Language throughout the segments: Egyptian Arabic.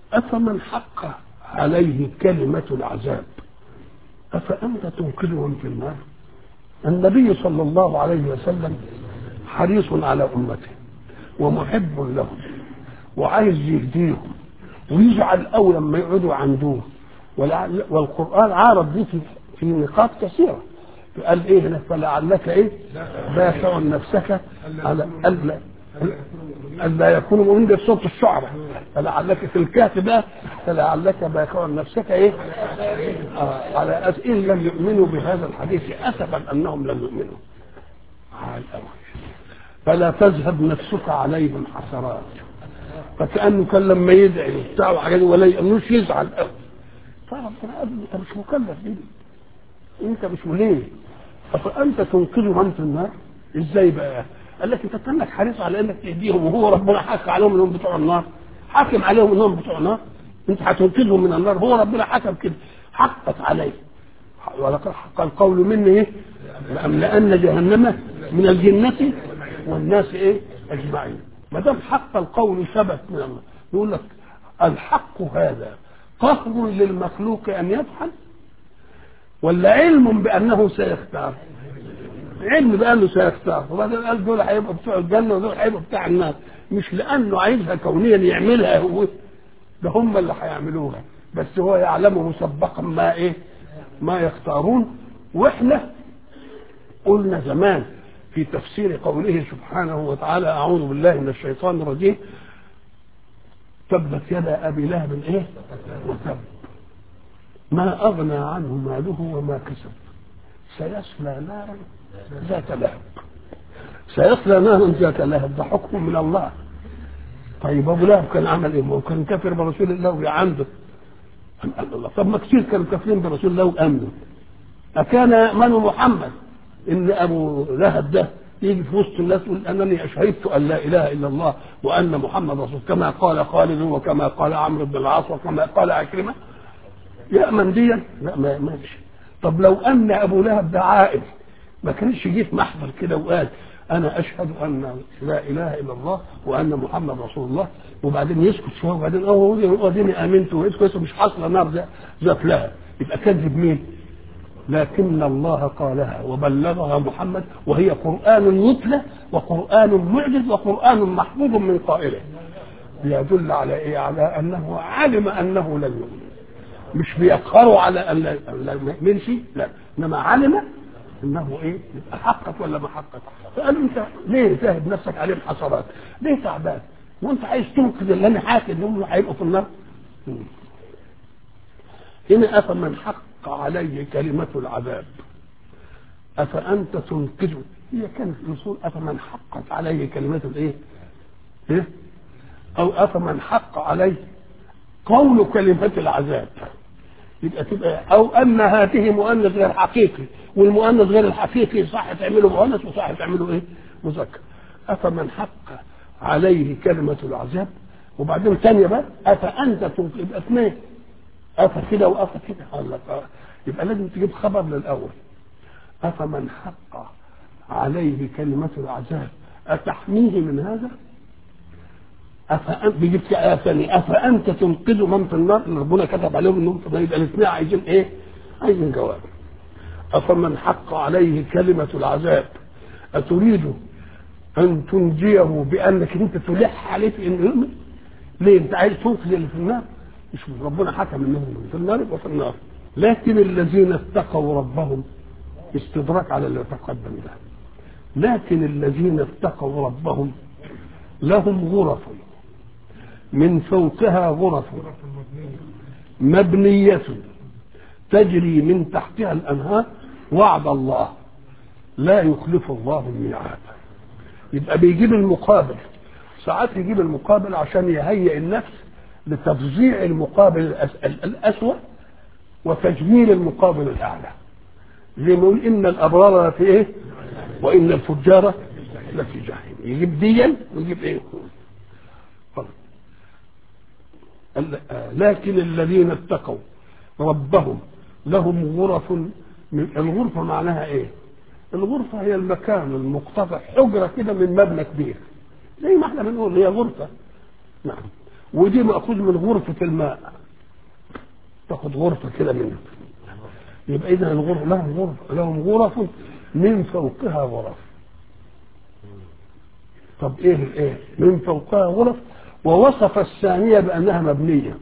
أفمن حق عليه كلمة العذاب أفأنت تنقذهم في النار النبي صلى الله عليه وسلم حريص على أمته ومحب لهم وعايز يهديهم ويجعل أول لما يقعدوا عنده والقرآن عارض دي في, في نقاط كثيرة قال ايه هنا فلعلك ايه باخع نفسك على الا الا يكونوا مؤمنين ده صوت الشعراء فلعلك في الكهف بقى فلعلك باخع نفسك ايه آه على أس ان لم يؤمنوا بهذا الحديث اسفا انهم لم يؤمنوا على الأول. فلا تذهب نفسك عليهم حسرات فكانه كان لما يدعي وبتاع وحاجات ولا يأمنوش يزعل قوي فربنا قال انت مش مكلف بيه انت مش ليه فانت تنقذ من في النار ازاي بقى قال لك انت كانك حريص على انك تهديهم وهو ربنا حكى عليهم انهم بتوع النار حاكم عليهم انهم بتوع النار انت هتنقذهم من النار هو ربنا حكم كده حقت عليه ولقد حق القول مني ايه لأملأن جهنم من الجنة والناس ايه اجمعين ما دام حق القول ثبت من الله يقول لك الحق هذا قهر للمخلوق ان يفعل ولا علم بانه سيختار علم بانه سيختار وبعدين قال دول هيبقوا بتوع الجنه ودول هيبقوا بتاع النار مش لانه عايزها كونيا يعملها هو ده هم اللي هيعملوها بس هو يعلم مسبقا ما ايه ما يختارون واحنا قلنا زمان في تفسير قوله سبحانه وتعالى اعوذ بالله من الشيطان الرجيم تبت يدا ابي لهب ايه وتب ما اغنى عنه ماله وما كسب سيصلى نارا ذات لهب سيصلى نارا ذات لهب ده حكم من الله طيب ابو لهب كان عمل ايه؟ هو كان كافر برسول الله وعنده الله طب ما كثير كانوا كافرين برسول الله وامنوا اكان يامن محمد ان ابو لهب ده يجي في وسط الناس يقول انني اشهدت ان لا اله الا الله وان محمد رسول كما قال خالد وكما قال عمرو بن العاص وكما قال عكرمه يامن ديا لا ما يامنش طب لو ان ابو لهب ده عائل ما كانش جه في محضر كده وقال انا اشهد ان لا اله الا الله وان محمد رسول الله وبعدين يسكت شويه وبعدين اه اديني امنت ويسكت مش حاصله نار ذات لها يبقى كذب مين؟ لكن الله قالها وبلغها محمد وهي قرآن يتلى وقرآن معجز وقرآن محفوظ من قائله يدل على ايه؟ على انه علم انه لن يؤمن مش بيقهروا على ان لا يؤمنش لا انما علم انه ايه؟ يبقى حقق ولا ما حقق؟ فقال انت ليه تهب نفسك عليهم حسرات؟ ليه تعبان؟ وانت عايز تنقذ اللي انا حاكي انهم هيبقوا في النار؟ هنا افمن حق عليه كلمة العذاب أفأنت تنقذه هي كانت الأصول أفمن حقت عليه كلمة الإيه؟ إيه؟ أو أفمن حق عليه قول كلمة العذاب يبقى تبقى أو أن هاته مؤنث غير حقيقي والمؤنث غير الحقيقي صح تعمله مؤنث وصح تعمله إيه؟ مذكر أفمن حق عليه كلمة العذاب وبعدين ثانية بقى أفأنت تنقذ يبقى اثنين أفا كده وأفا كده قال لك يبقى لازم تجيب خبر للأول أفمن حق عليه كلمة العذاب أتحميه من هذا؟ أفأنت بيجيب آية ثانية أفأنت تنقذ من في النار اللي ربنا كتب عليهم إنهم في النار يبقى الاثنين عايزين إيه؟ عايزين جواب أفمن حق عليه كلمة العذاب أتريد أن تنجيه بأنك أنت تلح عليه في إنه يؤمن؟ ليه؟ أنت عايز تنقذ اللي في النار؟ مش ربنا حكم انهم في النار وفي النار لكن الذين اتقوا ربهم استدراك على اللي تقدم ده لكن الذين اتقوا ربهم لهم غرف من فوقها غرف مبنية تجري من تحتها الأنهار وعد الله لا يخلف الله الميعاد يبقى بيجيب المقابل ساعات يجيب المقابل عشان يهيئ النفس لتفظيع المقابل الأسوأ وتجميل المقابل الأعلى زي ما يقول إن الأبرار لفي إيه وإن الفجار لفي جحيم يجيب ديا ويجيب إيه لكن الذين اتقوا ربهم لهم غرف من الغرفة معناها إيه الغرفة هي المكان المقتطع حجرة كده من مبنى كبير زي ما احنا بنقول هي غرفة نعم ودي مأخوذ من غرفة الماء تاخد غرفة كده منه يبقى إذا الغرف لهم غرف لهم غرف من فوقها غرف طب إيه إيه من فوقها غرف ووصف الثانية بأنها مبنية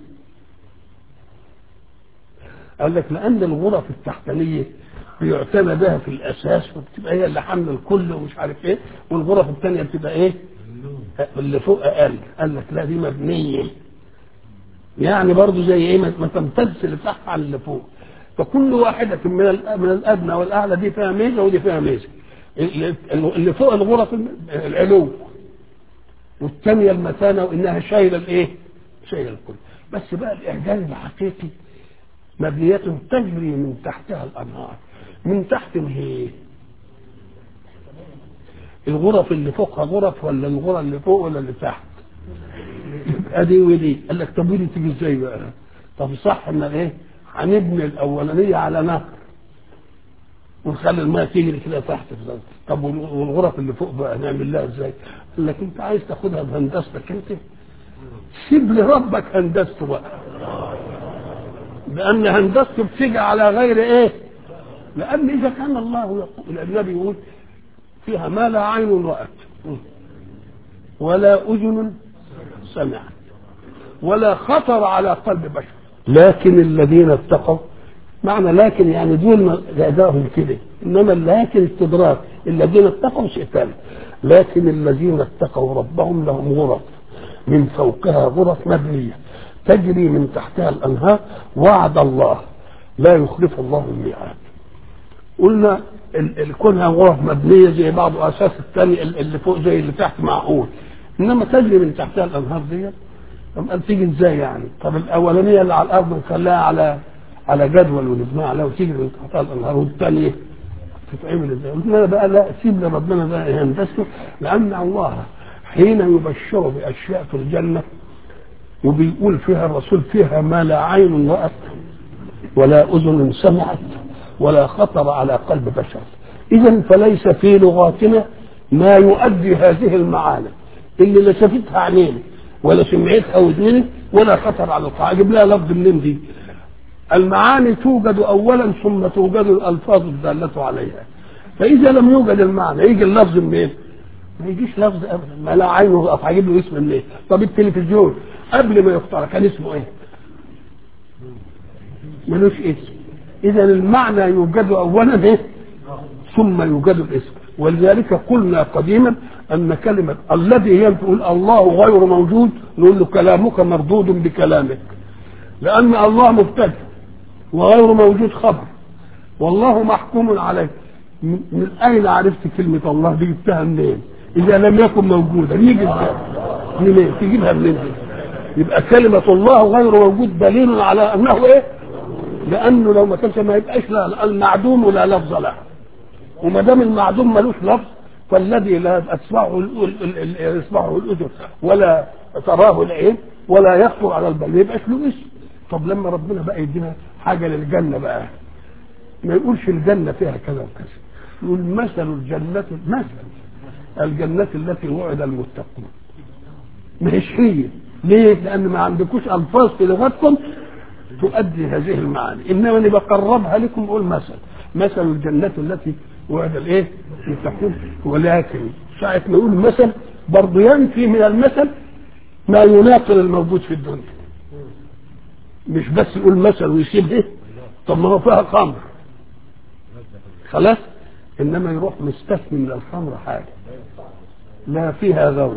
قال لك لأن الغرف التحتانية بيعتنى بها في الأساس وبتبقى هي اللي حاملة الكل ومش عارف إيه والغرف الثانية بتبقى إيه اللي فوق أقل قال لك لا دي مبنية يعني برضه زي إيه ما تمتدش اللي تحت عن اللي فوق فكل واحدة من من الأدنى والأعلى دي فيها ميزة ودي فيها ميزة اللي فوق الغرف العلو والثانية المتانة وإنها شايلة الإيه؟ شايلة الكل بس بقى الإعجاز الحقيقي مبنيات تجري من تحتها الأنهار من تحت ايه؟ الغرف اللي فوقها غرف ولا الغرف اللي فوق ولا اللي تحت يبقى دي ودي قال لك طب ودي تيجي ازاي بقى طب صح ان ايه هنبني الاولانيه على نهر ونخلي الماء تجري كده تحت في طب والغرف اللي فوق بقى نعمل لها ازاي؟ قال لك انت عايز تاخدها بهندستك انت سيب لربك هندسته بقى لان هندسته بتيجي على غير ايه؟ لان اذا كان الله يقول النبي يقول فيها ما لا عين رأت ولا أذن سمعت ولا خطر على قلب بشر لكن الذين اتقوا معنى لكن يعني دول جاداهم كده انما لكن استدراك الذين اتقوا شيء ثاني لكن الذين اتقوا ربهم لهم غرف من فوقها غرف مبنيه تجري من تحتها الانهار وعد الله لا يخلف الله الميعاد قلنا كونها غرف مبنيه زي بعض اساس الثاني اللي فوق زي اللي تحت معقول انما تجري من تحتها الانهار ديت طب قال تيجي ازاي يعني؟ طب الاولانيه اللي على الارض نخليها على على جدول ونبنيها عليها وتجري من تحتها الانهار والثانيه تتعمل ازاي؟ قلنا بقى لا سيب لربنا بقى هندسته لان الله حين يبشر باشياء في الجنه وبيقول فيها الرسول فيها ما لا عين رأت ولا أذن سمعت ولا خطر على قلب بشر إذا فليس في لغاتنا ما يؤدي هذه المعاني اللي لا شافتها عينينا ولا سمعتها ودننا ولا خطر على القلب أجيب لها لفظ منين دي المعاني توجد أولا ثم توجد الألفاظ الدالة عليها فإذا لم يوجد المعنى يجي اللفظ منين؟ ما يجيش لفظ ابدا ما لا عينه رأت هجيب له اسم منين؟ طب التلفزيون قبل ما يخترع كان اسمه ايه؟ ملوش اسم اذا المعنى يوجد اولا ايه؟ ثم يوجد الاسم ولذلك قلنا قديما ان كلمه الذي هي تقول الله غير موجود نقول له كلامك مردود بكلامك لان الله مبتدا وغير موجود خبر والله محكوم عليه من اين عرفت كلمه الله دي جبتها منين؟ اذا لم يكن موجودا يجي ازاي؟ منين؟ تجيبها منين دي؟ يبقى كلمة الله غير موجود دليل على أنه إيه؟ لأنه لو ما كانش ما يبقاش لا المعدوم لا لفظ له وما دام المعدوم ملوش لفظ فالذي لا تسمعه يسمعه الأذن ولا تراه العين ولا يخطر على البال ما يبقاش له اسم طب لما ربنا بقى يدينا حاجة للجنة بقى ما يقولش الجنة فيها كذا وكذا يقول مثل الجنة مثل الجنة التي وعد المتقون مش هي ليه؟ لأن ما عندكوش ألفاظ في لغتكم تؤدي هذه المعاني، إنما أنا بقربها لكم أقول مثل، مثل الجنة التي وعد الإيه؟ المتقون ولكن ساعة ما يقول مثل برضه ينفي من المثل ما يناقض الموجود في الدنيا. مش بس يقول مثل ويسيب إيه؟ طب ما هو فيها خمر. خلاص؟ إنما يروح مستثني من الخمر حاجة. لا فيها غول.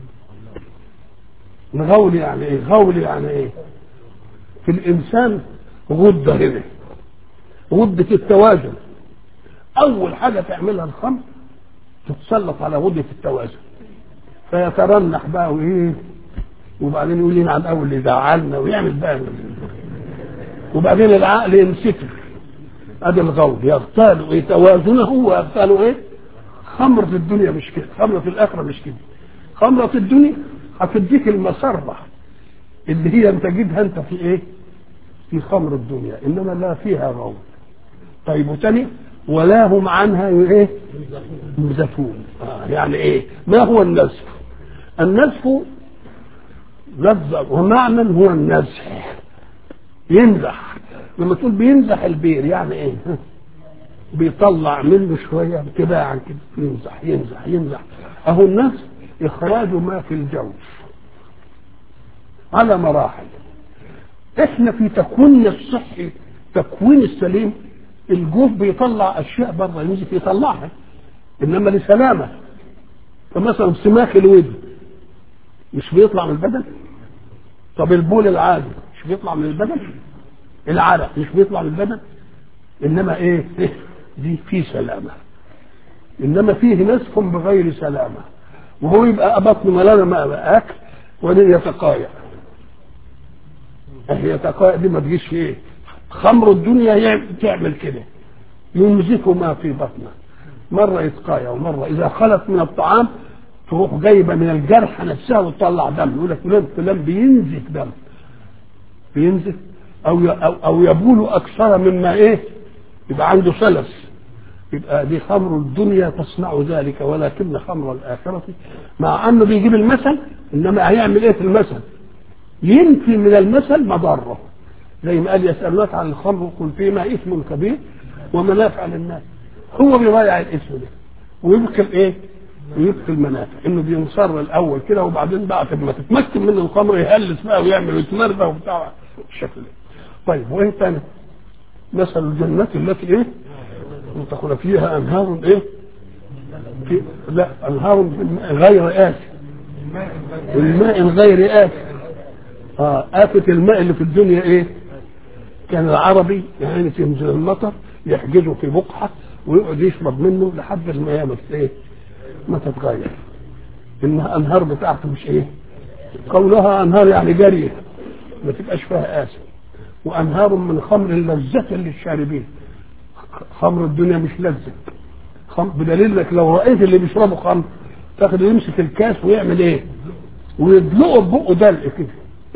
الغول يعني ايه غول يعني ايه في الانسان غده هنا غده التوازن اول حاجه تعملها الخمر تتسلط على غده التوازن فيترنح بقى وايه وبعدين يقول لنا عن اول اللي زعلنا ويعمل بقى وبعدين العقل ينسكر ادي الغول يغتال ايه توازنه ويغتال ايه خمرة الدنيا مش كده خمرة الآخرة مش كده خمرة الدنيا هتديك المسرة اللي هي انت تجدها انت في ايه في خمر الدنيا انما لا فيها غول طيب وتاني ولا هم عنها ايه ينزفون آه يعني ايه ما هو النزف النزف لذة ومعنى هو النزح ينزح لما تقول بينزح البير يعني ايه بيطلع منه شوية تباعا كده ينزح ينزح ينزح اهو النزح اخراج ما في الجوف على مراحل احنا في تكويننا الصحي تكوين السليم الجوف بيطلع اشياء بره ينزل يطلعها انما لسلامه فمثلا سماك الودن مش بيطلع من البدن طب البول العادي مش بيطلع من البدن العرق مش بيطلع من البدن انما ايه, إيه؟ دي في سلامه انما فيه نسف بغير سلامه وهو يبقى بطنه ملانه ما اكل وبعدين يتقايع يتقايع دي ما تجيش في ايه خمر الدنيا تعمل كده ينزف ما في بطنه مرة يتقايا ومرة إذا خلت من الطعام تروح جايبة من الجرح نفسها وتطلع دم يقول لك فلان فلان بينزف دم بينزف أو أو, أو يبول أكثر مما إيه يبقى عنده سلس يبقى دي خمر الدنيا تصنع ذلك ولكن خمر الآخرة مع أنه بيجيب المثل إنما هيعمل إيه في المثل ينفي من المثل مضره زي ما قال يسألونك عن الخمر قل فيما إثم كبير ومنافع للناس هو بيضيع الاسم ده ويبقى الايه؟ ويبقى المنافع انه بينصر الاول كده وبعدين بقى لما تتمكن منه الخمر يهلس بقى ويعمل ويتمرد وبتاع الشكل ده. طيب وايه تاني؟ مثل الجنة التي ايه؟ تدخل فيها انهار ايه؟ في لا انهار غير آسف الماء غير آسف اه آفة الماء اللي في الدنيا ايه؟ كان العربي يعني تنزل المطر يحجزه في بقعة ويقعد يشرب منه لحد ما هي ايه؟ ما تتغير انها انهار بتاعته مش ايه؟ قولها انهار يعني جاريه ما تبقاش فيها آسف وانهار من خمر لذة للشاربين خمر الدنيا مش لذة خمر بدليل لك لو رأيت اللي بيشربوا خمر تاخد يمسك الكاس ويعمل ايه؟ ويدلقه ببقه دلق كده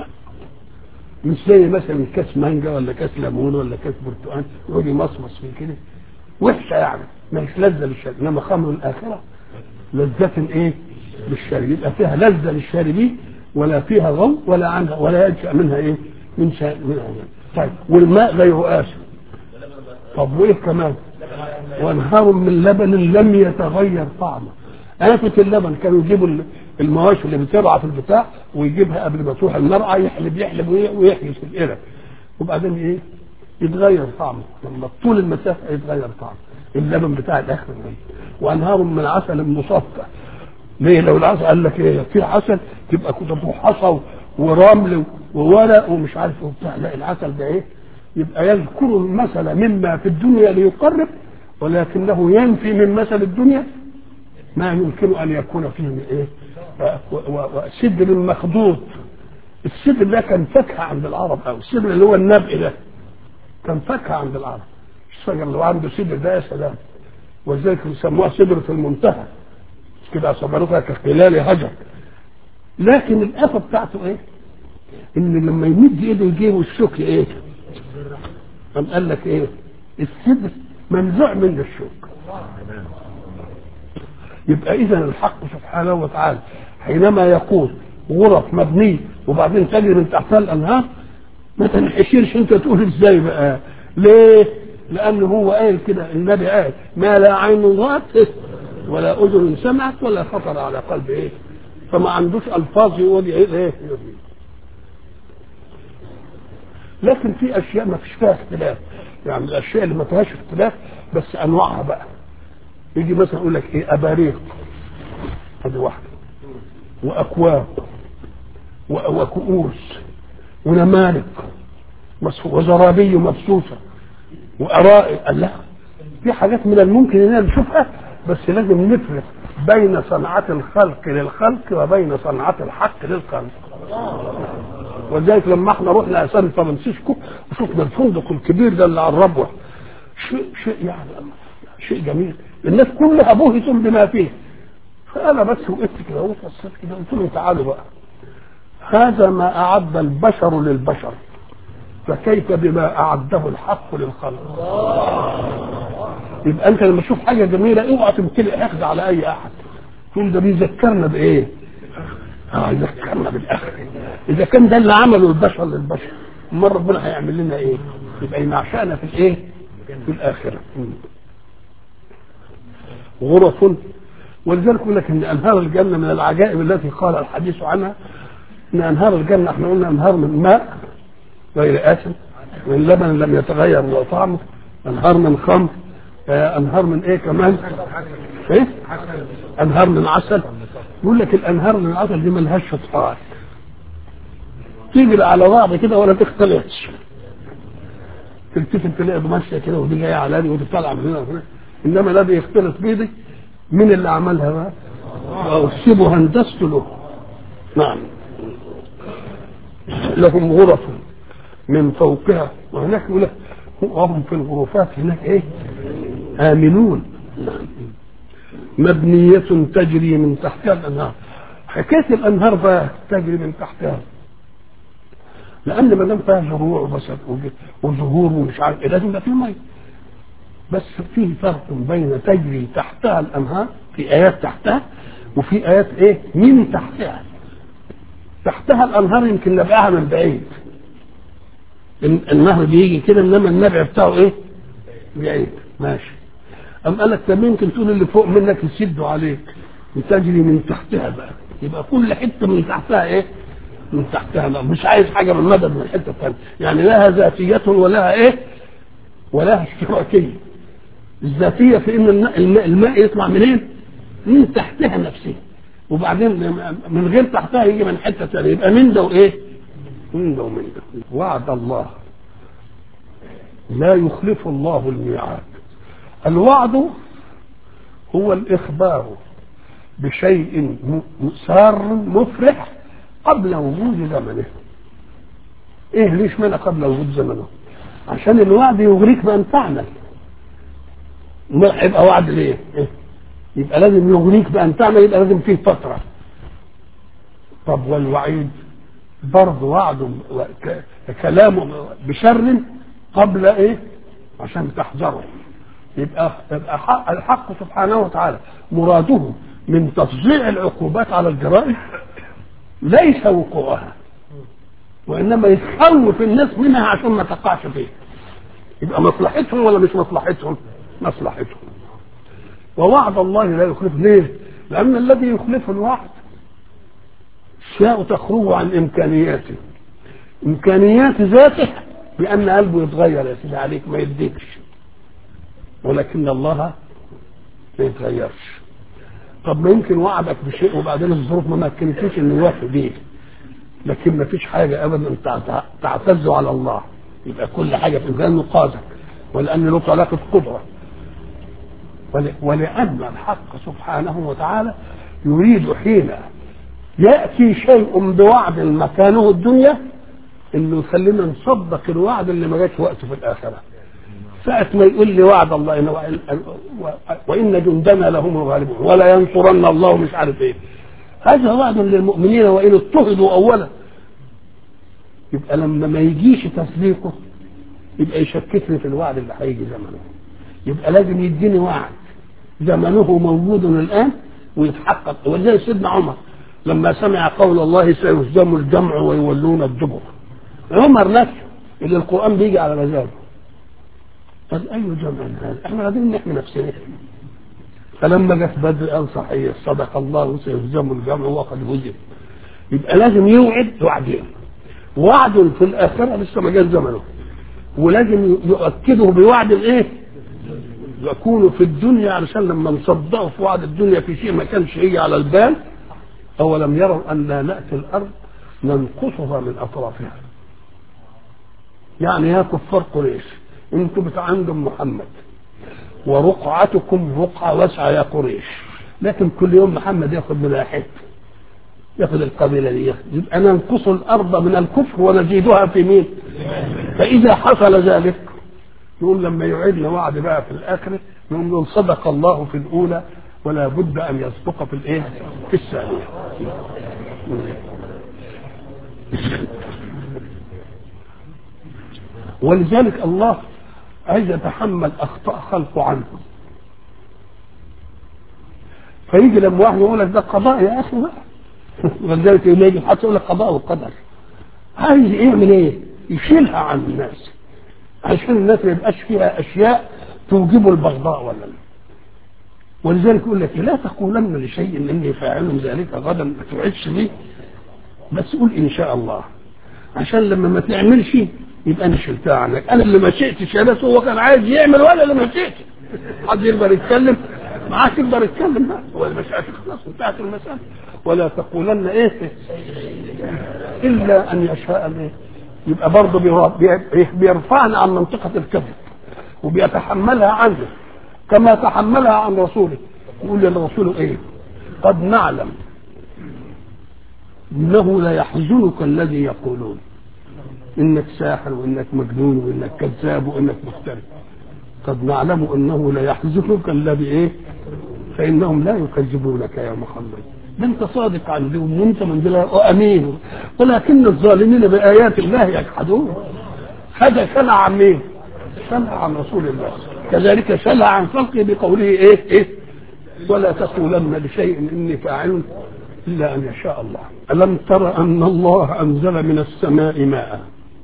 مش زي مثلا كاس مانجا ولا كاس ليمون ولا كاس برتقال يقعد يمصمص فيه كده وحشه يعني مش لذه للشارب انما خمر الاخره لذة ايه؟ للشارب يبقى فيها لذة للشاربين ولا فيها غو ولا عنها ولا ينشأ منها ايه؟ من شيء منها طيب والماء غير آسف طب وايه كمان؟ وانهار من لبن لم يتغير طعمه آفة اللبن كانوا يجيبوا المواشي اللي بترعى في البتاع ويجيبها قبل ما تروح المرعى يحلب يحلب ويحيس القرب وبعدين ايه؟ يتغير طعمه لما طول المسافه يتغير طعمه اللبن بتاع الاخر وانهار من عسل مصفى ليه لو العسل قال لك ايه في عسل تبقى كتب حصى ورمل وورق ومش عارف وبتاع لا العسل ده ايه يبقى يذكر المثل مما في الدنيا ليقرب ولكنه ينفي من مثل الدنيا ما يمكن ان يكون فيه ايه وسدر المخضوض السدر ده كان فاكهه عند العرب او السدر اللي هو النبق ده كان فاكهه عند العرب الشجر اللي عنده سدر ده يا سلام ولذلك بيسموها سدرة المنتهى كده صبروها كخلال هجر لكن الآفة بتاعته ايه؟ ان لما يمد ايده يجيبه الشوك ايه؟ قام قال لك ايه؟ السدر منزوع منه الشوك يبقى اذا الحق سبحانه وتعالى حينما يقول غرف مبنيه وبعدين تجري من تحتها الانهار ما تنحشرش انت تقول ازاي بقى ليه لان هو قال كده النبي قال ما لا عين رأت ولا اذن سمعت ولا خطر على قلب ايه فما عندوش الفاظ يقول ايه ايه لكن في اشياء ما فيش فيها اختلاف يعني الاشياء اللي ما فيهاش اختلاف بس انواعها بقى يجي مثلا يقول لك ايه اباريق ادي واحده واكواب وكؤوس ونمارق وزرابي مبسوطه وارائي قال لا في حاجات من الممكن اننا نشوفها بس لازم نفرق بين صنعة الخلق للخلق وبين صنعة الحق للخلق ولذلك لما احنا رحنا سان فرانسيسكو وشفنا الفندق الكبير ده اللي على الربوه شيء شيء يعني شيء جميل الناس كلها بهتوا بما فيه فانا بس وقفت كده وقفت كده قلت لهم تعالوا بقى هذا ما اعد البشر للبشر فكيف بما اعده الحق للخلق يبقى انت لما تشوف حاجه جميله اوعى تمتلئ حقد على اي احد تقول ده بيذكرنا بايه اه يذكرنا بالاخره اذا كان ده اللي عمله البشر للبشر امال ربنا هيعمل لنا ايه؟ يبقى ينعشانا في الايه؟ في الاخره غرف ولذلك يقول لك ان انهار الجنه من العجائب التي قال الحديث عنها ان انهار الجنه احنا قلنا انهار من ماء غير اسن من لبن لم يتغير طعمه انهار من خمر آه، انهار من ايه كمان ايه انهار من عسل يقول لك الانهار من العسل دي ملهاش فطحات تجري على بعض كده ولا تختلطش تلتفت تلاقي ماشيه كده ودي جايه على دي ودي طالعه من هنا وهنا انما الذي يختلط بيدي مين اللي عملها بقى؟ واوسبه هندسه له نعم لهم غرف من فوقها وهناك يقول لك وهم في الغرفات هناك ايه؟ آمنون نعم. مبنية تجري من تحتها الأنهار حكاية الأنهار بقى تجري من تحتها لأن ما دام فيها زروع وبس- وزهور ومش عارف إيه لازم يبقى فيه مية بس في فرق بين تجري تحتها الأنهار في آيات تحتها وفي آيات إيه من تحتها تحتها الأنهار يمكن نبقاها من بعيد الن- النهر بيجي كده إنما النبع بتاعه إيه بعيد ماشي أم قال لك طب يمكن تقول اللي فوق منك يسدوا عليك وتجري من تحتها بقى يبقى كل حته من تحتها ايه؟ من تحتها لا مش عايز حاجه من مدد من الحته الثانيه يعني لها ذاتيه ولها ايه؟ ولها اشتراكيه الذاتيه في ان الن- الماء, الماء يطلع منين؟ من تحتها نفسها وبعدين من غير تحتها يجي من حته ثانيه يبقى من ده وايه؟ من ده ومن ده وعد الله لا يخلف الله الميعاد الوعد هو الإخبار بشيء م- سار مفرح قبل وجود زمنه ايه ليش معنى قبل وجود زمنه عشان الوعد يغريك بأن تعمل ما يبقى وعد ليه إيه؟ يبقى لازم يغريك بأن تعمل يبقى لازم فيه فترة طب والوعيد برضه وعد و- ك- كلام بشر قبل ايه عشان تحذره يبقى يبقى حق الحق سبحانه وتعالى مراده من تفظيع العقوبات على الجرائم ليس وقوعها وانما يخوف الناس منها عشان ما تقعش فيه يبقى مصلحتهم ولا مش مصلحتهم مصلحتهم ووعد الله لا يخلف ليه لان الذي يخلف الوعد اشياء تخرج عن امكانياته امكانيات ذاته بان قلبه يتغير يا سيدي عليك ما يديكش ولكن الله ما يتغيرش طب ما يمكن وعدك بشيء وبعدين الظروف ما مكنتوش انه يوافق بيه لكن ما فيش حاجه ابدا تعت- تعتز على الله يبقى كل حاجه في لانه قادر ولان له علاقه قدره ول- ولان الحق سبحانه وتعالى يريد حين ياتي شيء بوعد مكانه الدنيا انه يخلينا نصدق الوعد اللي ما جاش وقته في الاخره ساعة ما يقول لي وعد الله إن وإن جندنا لهم الغالبون ولا ينصرن الله مش عارف إيه هذا وعد للمؤمنين وإن اضطهدوا أولا يبقى لما ما يجيش تصديقه يبقى يشككني في الوعد اللي هيجي زمنه يبقى لازم يديني وعد زمنه موجود الآن ويتحقق ولذلك سيدنا عمر لما سمع قول الله سيهزم الجمع ويولون الدبر عمر نفسه اللي القرآن بيجي على مزاجه قال اي جمع هذا؟ احنا قاعدين نحمي نفسنا فلما جت بدر قال صحيح صدق الله سيهزم الجمع وقد هزم يبقى لازم يوعد وعدين وعد في الاخره لسه ما جاش زمنه ولازم يؤكده بوعد الايه؟ يكون في الدنيا علشان لما نصدقه في وعد الدنيا في شيء ما كانش يجي على البال اولم يروا ان ناتي الارض ننقصها من اطرافها يعني يا كفار قريش انتم بتاع عندهم محمد ورقعتكم رقعة واسعة يا قريش لكن كل يوم محمد ياخذ منها حته ياخذ القبيلة دي ياخذ يبقى ننقص الأرض من الكفر ونزيدها في مين؟ فإذا حصل ذلك نقول لما يعيدنا وعد بقى في الآخرة نقول صدق الله في الأولى ولا بد أن يصدق في الإيه؟ في الثانية ولذلك الله عايز يتحمل اخطاء خلقه عنه فيجي لما واحد يقول لك ده قضاء يا اخي بقى ولذلك يجي حتى يقول لك قضاء وقدر عايز يعمل ايه؟ يشيلها عن الناس عشان الناس ما يبقاش فيها اشياء توجب البغضاء ولا لا ولذلك يقول لك لا تقولن لشيء اني فاعل ذلك غدا ما توعدش بيه بس قول ان شاء الله عشان لما ما تعملش يبقى انا شلتها عنك انا اللي ما شئتش يا ناس هو كان عايز يعمل ولا اللي ما شئتش حد يقدر يتكلم معاك يقدر يتكلم بقى هو المسألة خلاص انتهت المسألة ولا تقولن ايه الا ان يشاء الله يبقى برضه بيرفعنا عن منطقة الكذب وبيتحملها عنه كما تحملها عن رسوله يقول للرسول ايه قد نعلم انه لا يحزنك الذي يقولون انك ساحر وانك مجنون وانك كذاب وانك مفتري قد نعلم انه لا يحزنك الذي ايه فانهم لا يكذبونك يا محمد ده انت صادق عندهم وانت من وامين ولكن الظالمين بايات الله يجحدون هذا شنع عن مين؟ شنع عن رسول الله كذلك شنع عن خلقه بقوله ايه ايه ولا تقولن لشيء اني فاعل الا ان يشاء الله الم تر ان الله انزل من السماء ماء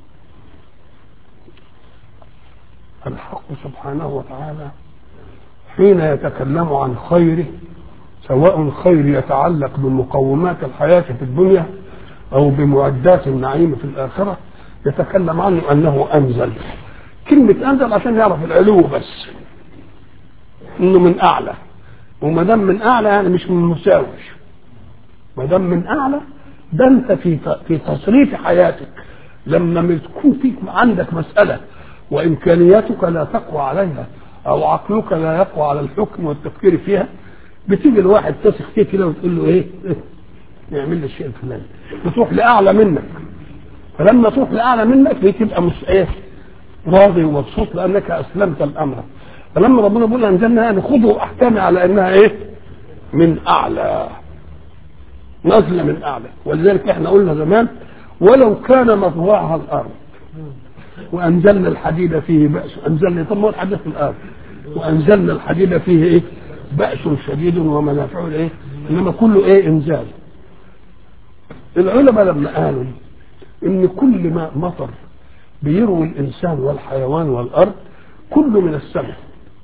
الحق سبحانه وتعالى حين يتكلم عن خيره سواء خير يتعلق بمقومات الحياة في الدنيا أو بمعدات النعيم في الآخرة يتكلم عنه أنه أنزل كلمة أنزل عشان يعرف العلو بس إنه من أعلى وما دام من أعلى يعني مش من مساوش ما دام من أعلى ده أنت في في تصريف حياتك لما تكون فيك عندك مسألة وإمكانياتك لا تقوى عليها أو عقلك لا يقوى على الحكم والتفكير فيها بتيجي الواحد تثق فيه كده وتقول له ايه يعمل لي الشيء الفلاني بتروح لاعلى منك فلما تروح لاعلى منك بتبقى مش ايه راضي ومبسوط لانك اسلمت الامر فلما ربنا بيقول انزلنا يعني خذوا احكامي على انها ايه من اعلى نزل من اعلى ولذلك احنا قلنا زمان ولو كان مطوعها الارض وانزلنا الحديد فيه باس انزلنا طب ما هو الحديد في الارض وانزلنا الحديد فيه ايه بأس شديد ومنافع ايه انما كله ايه انزال العلماء لما قالوا ان كل ما مطر بيروي الانسان والحيوان والارض كله من السماء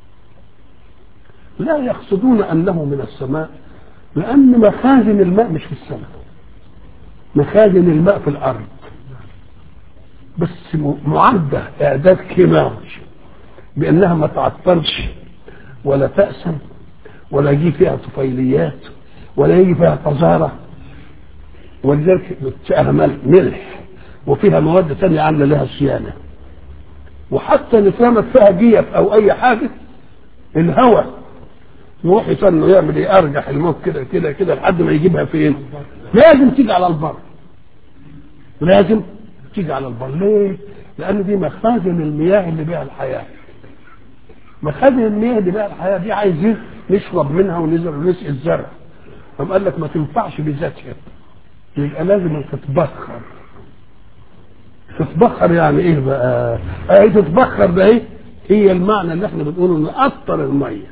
لا يقصدون انه من السماء لان مخازن الماء مش في السماء مخازن الماء في الارض بس معدة اعداد كيماوي بانها ما تعطلش ولا تأسم ولا يجي فيها طفيليات ولا يجي فيها قذارة ولذلك فيها ملح وفيها مواد ثانية عاملة لها صيانة وحتى إن اترمت فيها جيف أو أي حاجة الهواء يروح يستنى يعمل ايه ارجح الموت كده كده كده لحد ما يجيبها فين لازم تيجي على البر لازم تيجي على البر ليه لان دي مخازن المياه اللي بها الحياه مخازن المياه اللي بها الحياه دي عايزين نشرب منها ونزرع ونسقي الزرع قام قال لك ما تنفعش بذاتها يبقى لازم تتبخر تتبخر يعني ايه بقى؟ ايه تتبخر ده ايه؟ هي المعنى اللي احنا بنقوله ان اكتر الميه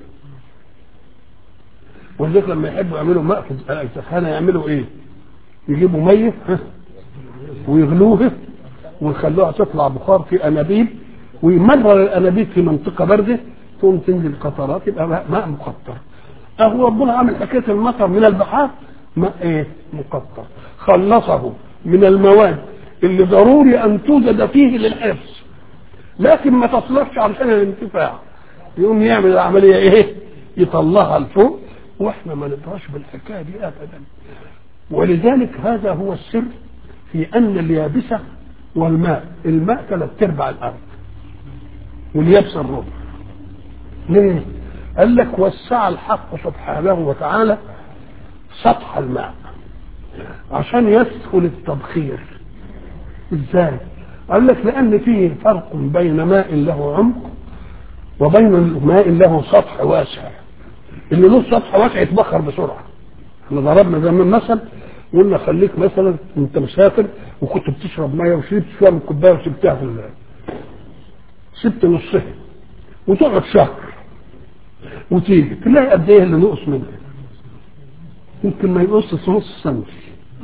ولذلك لما يحبوا يعملوا ماء في السخانه يعملوا ايه؟ يجيبوا ميه ويغلوها ويخلوها تطلع بخار في انابيب ويمرر الانابيب في منطقه بارده تقوم تنزل قطرات يبقى ماء مقطر اهو ربنا عمل حكايه المطر من البحار ماء ايه مقطر خلصه من المواد اللي ضروري ان توجد فيه للحفظ لكن ما تصلحش علشان الانتفاع يقوم يعمل العمليه ايه يطلعها لفوق واحنا ما ندراش بالحكايه دي ابدا ولذلك هذا هو السر في ان اليابسه والماء الماء ثلاث ارباع الارض واليابسه الربع ليه؟ قال لك وسع الحق سبحانه وتعالى سطح الماء عشان يسهل التبخير ازاي؟ قال لك لان فيه فرق بين ماء له عمق وبين ماء له سطح واسع اللي له سطح واسع يتبخر بسرعه احنا ضربنا زمان مثل قلنا خليك مثلا انت مسافر وكنت بتشرب ميه وشربت شويه من الكوبايه وسبتها في الله سبت نصها وتقعد شهر وتيجي تلاقي قد ايه اللي نقص منها يمكن ما يقص نص سنتي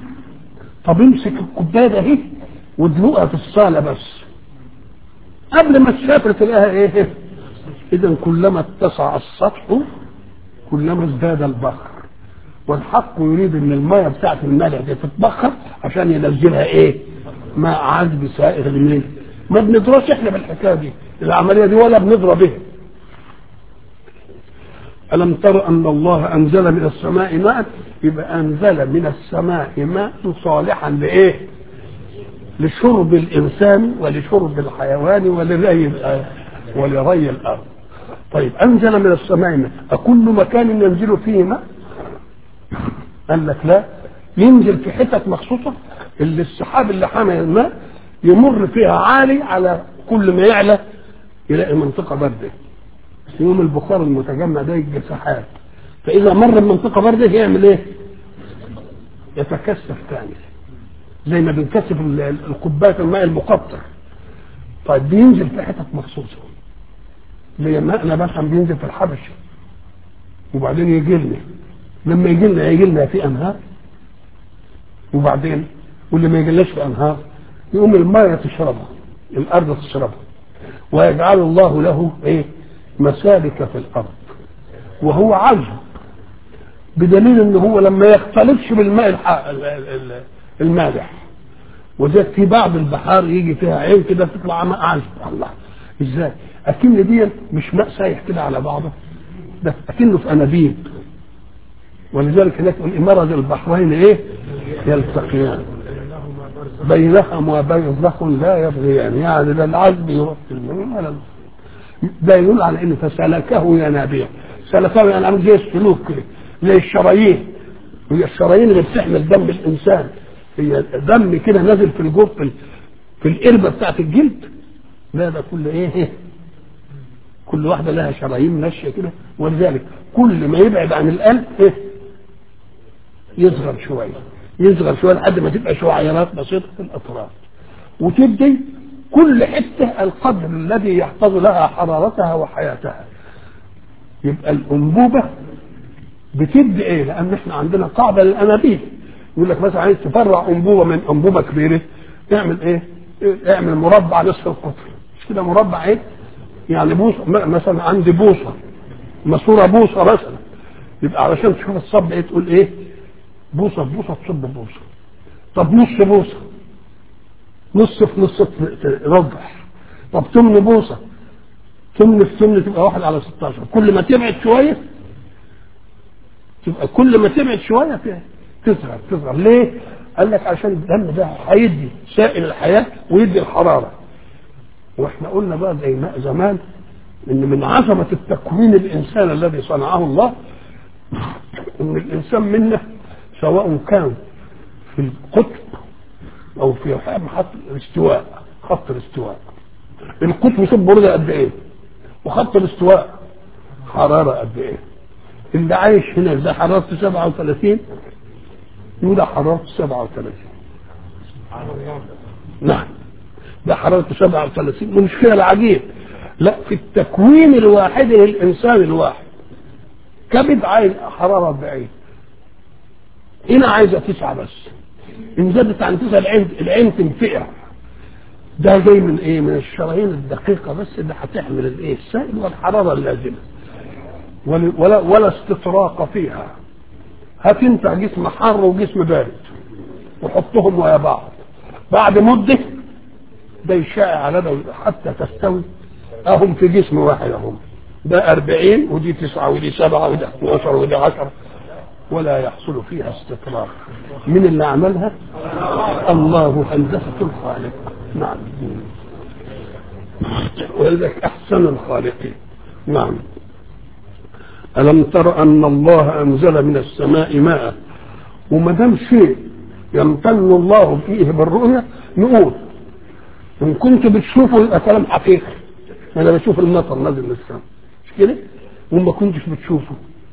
طب امسك الكوبايه ده اهي وادلقها في الصاله بس قبل ما تسافر تلاقيها ايه اذا كلما اتسع السطح كلما ازداد البخر والحق يريد ان الميه بتاعت الملح دي تتبخر عشان ينزلها ايه ماء عذب سائغ لمين ما بندرسش احنا بالحكايه دي العمليه دي ولا بندرى بها ألم تر أن الله أنزل من السماء ماء يبقى أنزل من السماء ماء صالحا لإيه؟ لشرب الإنسان ولشرب الحيوان ولري ولري الأرض. طيب أنزل من السماء ماء أكل مكان ينزل فيه ماء؟ قال لك لا ينزل في حتت مخصوصة اللي السحاب اللي حامل الماء يمر فيها عالي على كل ما يعلى يلاقي منطقة باردة يوم البخار المتجمع ده يجي سحاب فاذا مر بمنطقه بارده يعمل ايه؟ يتكثف ثاني زي ما بنكثف الكوبايه الماء المقطر طيب بينزل في حتت مخصوصه زي ماءنا مثلا بينزل في الحبشه وبعدين يجي لنا لما يجي لنا يجي لنا في انهار وبعدين واللي ما يجيلناش في انهار يقوم الماء تشربها الارض تشربها ويجعل الله له ايه مسالك في الارض وهو عذب بدليل ان هو لما يختلطش بالماء المالح وذلك في بعض البحار يجي فيها عين كده تطلع ماء عذب الله ازاي؟ اكن دي مش ماء سايح كده على بعضه ده اكنه في انابيب ولذلك هناك مرض البحرين ايه؟ يلتقيان بينهما برزخ لا يبغيان يعني لا العذب يروح في الماء ولا ده يدل على ان فسلكه ينابيع سلكه يعني عامل زي السلوك كده زي الشرايين هي الشرايين اللي بتحمل دم الانسان هي دم كده نازل في الجوف في, في القربه بتاعت الجلد لا ده كل ايه كل واحده لها شرايين ماشيه كده ولذلك كل ما يبعد عن القلب ايه يصغر شويه يصغر شويه لحد ما تبقى شعيرات بسيطه في الاطراف وتبدي كل حته القدر الذي يحفظ لها حرارتها وحياتها يبقى الانبوبه بتدي ايه؟ لان احنا عندنا قاعده للانابيب يقول لك مثلا عايز تفرع انبوبه من انبوبه كبيره اعمل ايه؟ اعمل مربع نصف القطر مش كده مربع ايه؟ يعني بوصه مثلا عندي بوصه ماسوره بوصه مثلا يبقى علشان تشوف الصب ايه تقول ايه؟ بوصه في بوصه تصب بوصه طب نص بوصه نص في نص ربع طب تمن بوصه تمن في تمن تبقى واحد على 16 كل ما تبعد شويه تبقى كل ما تبعد شويه فيها تصغر تصغر ليه؟ قال لك عشان الدم ده هيدي سائل الحياه ويدي الحراره واحنا قلنا بقى زي ما زمان ان من عظمه التكوين الانسان الذي صنعه الله ان الانسان منا سواء كان في القطب او في خط الاستواء خط الاستواء القطب شوف برده قد ايه وخط الاستواء حراره قد ايه اللي عايش هنا ده حرارته 37 يقول حرارته 37 نعم ده حرارته 37 المشكله العجيب لا في التكوين الواحد للانسان الواحد كبد عايز حراره 40 هنا عايزه تسعه بس ان زادت عن تسعه العين العين تنفقع ده جاي من ايه؟ من الشرايين الدقيقه بس اللي هتحمل الايه؟ السائل والحراره اللازمه ولا ولا استطراق فيها هتنفع جسم حار وجسم بارد وحطهم ويا بعض بعد مده ده يشاع على ده حتى تستوي اهم في جسم واحد اهم ده أربعين ودي تسعة ودي سبعة ودي 12 ودي 10 ولا يحصل فيها استقرار من اللي عملها الله هندسة الخالق نعم ولذلك أحسن الخالقين نعم ألم تر أن الله أنزل من السماء ماء وما دام شيء يمتن الله فيه بالرؤية نقول إن كنت بتشوفه يبقى كلام حقيقي أنا بشوف المطر نازل من السماء مش كده؟ وما كنتش بتشوفه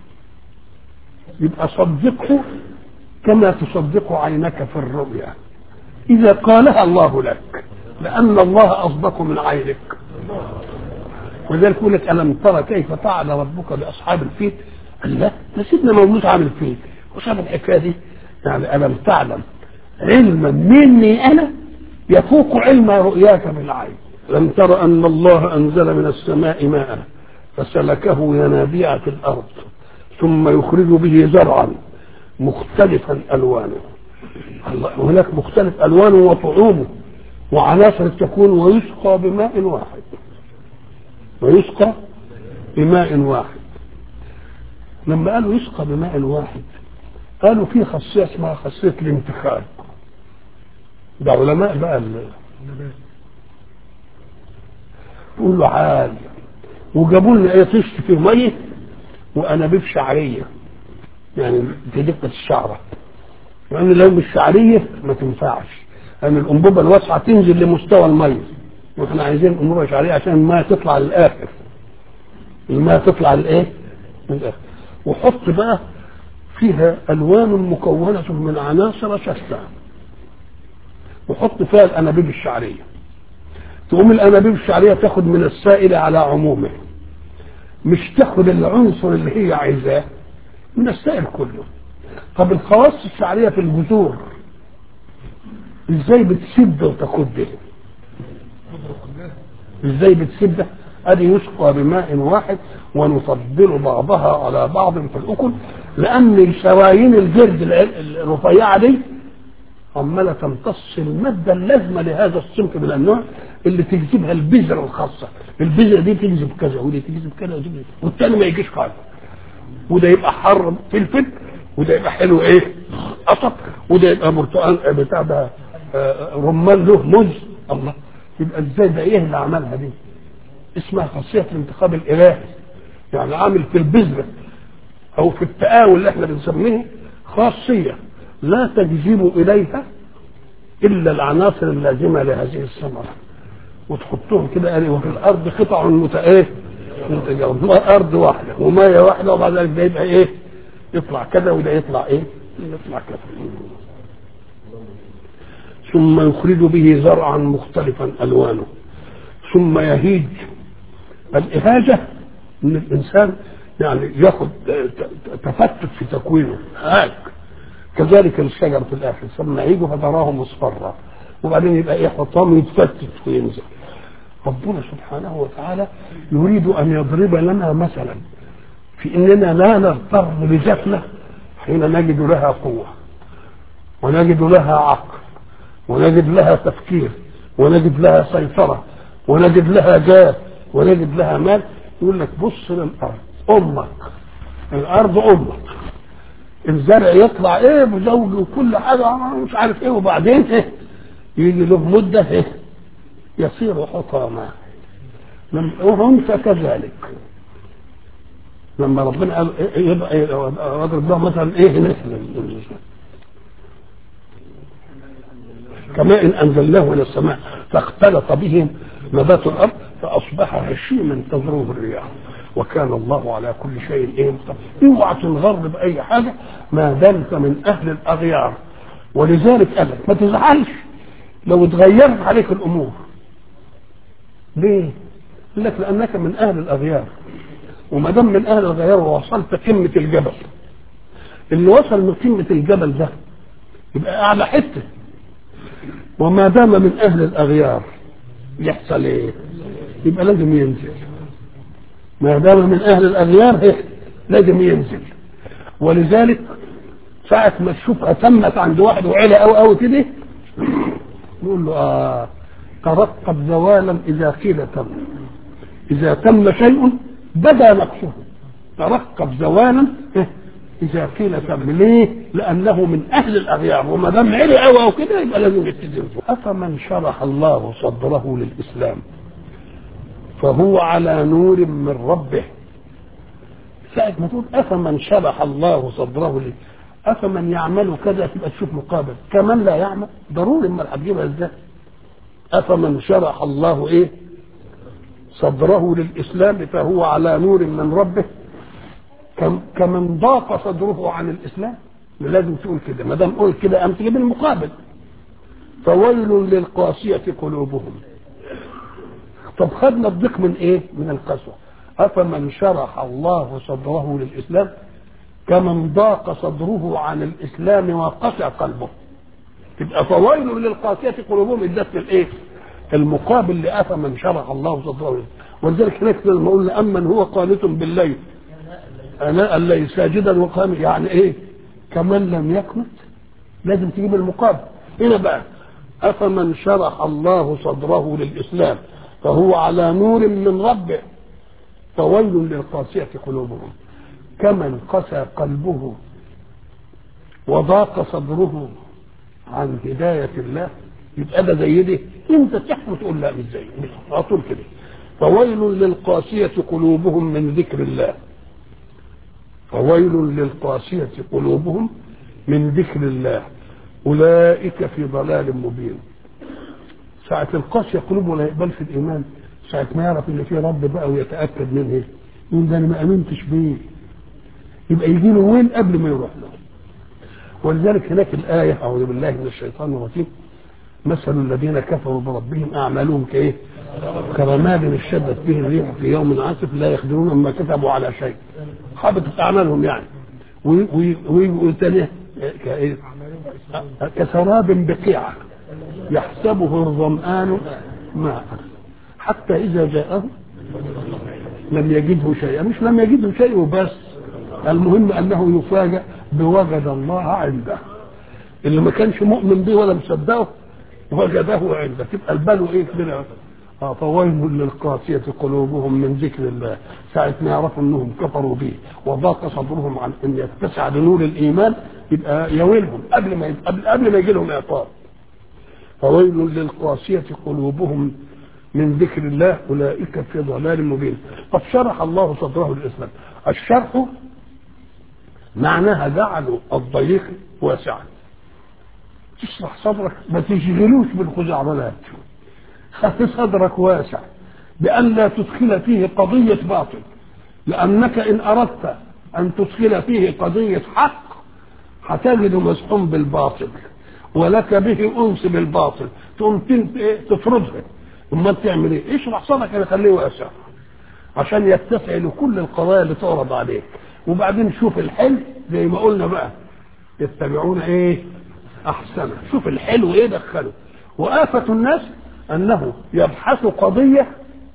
يبقى صدقه كما تصدق عينك في الرؤيا إذا قالها الله لك لأن الله أصدق من عينك ولذلك يقول لك ألم ترى كيف فعل ربك بأصحاب الفيل قال لا ده سيدنا مولود عامل فيل وشاف الحكاية دي يعني ألم تعلم علما مني انا يفوق علم رؤياك بالعين لم تر ان الله انزل من السماء ماء فسلكه ينابيع في الارض ثم يخرج به زرعا مختلفا الوانه هناك مختلف الوانه وطعومه وعناصر تكون ويسقى بماء واحد ويسقى بماء واحد لما قالوا يسقى بماء واحد قالوا في خاصيه اسمها خاصيه الانتخاب ده علماء بقى يقول له عالي وجابوا لنا ايه طشت في ميه وانابيب شعريه يعني في دقه الشعره لان لو مش شعريه ما تنفعش لان الانبوبه الواسعه تنزل لمستوى الميه واحنا عايزين انبوبه شعريه عشان الماء تطلع للاخر الماء تطلع لايه؟ للاخر وحط بقى فيها الوان مكونه من عناصر شتى وحط فيها الانابيب الشعريه تقوم الانابيب الشعريه تاخد من السائل على عمومه مش تاخد العنصر اللي هي عايزاه من السائل كله طب الخواص الشعريه في الجذور ازاي بتسد وتاخد ازاي بتسد ادي يسقى بماء واحد ونفضل بعضها على بعض في الاكل لان شرايين الجلد الرفيعه دي عماله تمتص الماده اللازمه لهذا الصنف من النوع اللي تجذبها البذره الخاصه البذره دي تجذب كذا ودي تجذب كذا ودي تجذب والتاني ما يجيش خالص وده يبقى حر فلفل وده يبقى حلو ايه قصب وده يبقى برتقال بتاع ده رمان له موز الله يبقى ازاي ده ايه اللي عملها دي اسمها خاصيه الانتخاب الالهي يعني عامل في البذره او في التآول اللي احنا بنسميه خاصيه لا تجذب اليها الا العناصر اللازمه لهذه الثمره وتحطهم كده قال وفي الارض قطع مت ايه متجاوز ارض واحده وميه واحده وبعد ذلك ده يبقى ايه يطلع كذا وده يطلع ايه يطلع كذا ثم يخرج به زرعا مختلفا الوانه ثم يهيج الاهاجه ان الانسان يعني ياخد تفتت في تكوينه هاك كذلك الشجر في الاخر ثم يهيج فتراه مصفرا وبعدين يبقى ايه حطام يتفتت وينزل ربنا سبحانه وتعالى يريد ان يضرب لنا مثلا في اننا لا نغتر بذاتنا حين نجد لها قوه ونجد لها عقل ونجد لها تفكير ونجد لها سيطره ونجد لها جاه ونجد لها مال يقول لك بص للارض امك الارض امك الزرع يطلع ايه بزوج وكل حاجه مش عارف ايه وبعدين ايه يجي له مده ايه يصير حطاما وانت كذلك لما ربنا قال يبقى اضرب لهم مثلا ايه مثل كماء انزلناه من السماء فاختلط به نبات الارض فاصبح هشيما تذروه الرياح وكان الله على كل شيء ايه اوعى تنغر باي حاجه ما دمت من اهل الاغيار ولذلك قال لك ما تزعلش لو اتغيرت عليك الامور ليه؟ قال لك لانك من اهل الاغيار وما دام من اهل الغيار ووصلت قمه الجبل اللي وصل من قمه الجبل ده يبقى اعلى حته وما دام من اهل الاغيار يحصل ايه؟ يبقى لازم ينزل ما دام من اهل الاغيار إيه؟ لازم ينزل ولذلك ساعة ما تشوفها تمت عند واحد وعلى أو أو كده يقول له آه ترقب زوالا إذا قيل تم إذا تم شيء بدا نقصه ترقب زوالا إذا قيل تم ليه؟ لأنه من أهل الأغيار وما دام علي أو أو كده يبقى لازم يتزن أفمن شرح الله صدره للإسلام فهو على نور من ربه ساعة ما تقول أفمن شرح الله صدره لي أفمن يعمل كذا تبقى تشوف مقابل كمن لا يعمل ضروري ما هتجيبها ازاي أفمن شرح الله إيه صدره للإسلام فهو على نور من ربه كمن ضاق صدره عن الإسلام لازم تقول كده ما دام قلت كده أم تجيب المقابل فويل للقاسية قلوبهم طب خدنا الضيق من ايه؟ من القسوة أفمن شرح الله صدره للإسلام كمن ضاق صدره عن الإسلام وقسى قلبه تبقى فويل للقاسية قلوبهم ادت الايه؟ المقابل لأفمن شرح الله صدره ولذلك هناك لما قلنا أمن هو قانت بالليل أنا الليل ساجدا وقام يعني إيه؟ كمن لم يقنت لازم تجيب المقابل هنا بقى أفمن شرح الله صدره للإسلام فهو على نور من ربه فويل للقاسية قلوبهم كمن قسى قلبه وضاق صدره عن هداية الله يبقى ده زي دي انت تحكم تقول لا مش زي مش على طول كده فويل للقاسية قلوبهم من ذكر الله فويل للقاسية قلوبهم من ذكر الله أولئك في ضلال مبين ساعة القاسية قلوبه لا يقبل في الإيمان ساعة ما يعرف إن في رب بقى ويتأكد منه يقول ده أنا ما آمنتش بيه يبقى يجي له وين قبل ما يروح له ولذلك هناك الآية أعوذ بالله من الشيطان الرجيم مثل الذين كفروا بربهم أعمالهم كإيه؟ كرماد اشتدت به الريح في يوم عاصف لا يقدرون مما كتبوا على شيء حبطت أعمالهم يعني ويقول تاني كإيه؟ كسراب بقيعة يحسبه الظمآن ماء حتى إذا جاءه لم يجده شيئا مش لم يجده شيء وبس المهم أنه يفاجأ بوجد الله عنده اللي ما كانش مؤمن به ولا مصدقه وجده عنده تبقى البلو ايه كده اه فويل للقاسية قلوبهم من ذكر الله ساعة ما يعرفوا انهم كفروا به وضاق صدرهم عن ان يتسع لنور الايمان يبقى يويلهم قبل ما قبل, قبل ما يجي لهم عقاب فويل للقاسية قلوبهم من ذكر الله اولئك في ضلال مبين قد شرح الله صدره للاسلام الشرح معناها جعلوا الضيق واسعا تشرح صدرك ما تشغلوش بالخزعبلات خلي صدرك واسع بأن لا تدخل فيه قضية باطل لأنك إن أردت أن تدخل فيه قضية حق هتجد مزحوم بالباطل ولك به أنس بالباطل تقوم تطردها أمال تعمل إيه؟ اشرح صدرك كده خليه واسع عشان يتسع لكل القضايا اللي تعرض عليك وبعدين شوف الحلو زي ما قلنا بقى يتبعون ايه احسنه شوف الحلو ايه دخله وآفة الناس انه يبحث قضية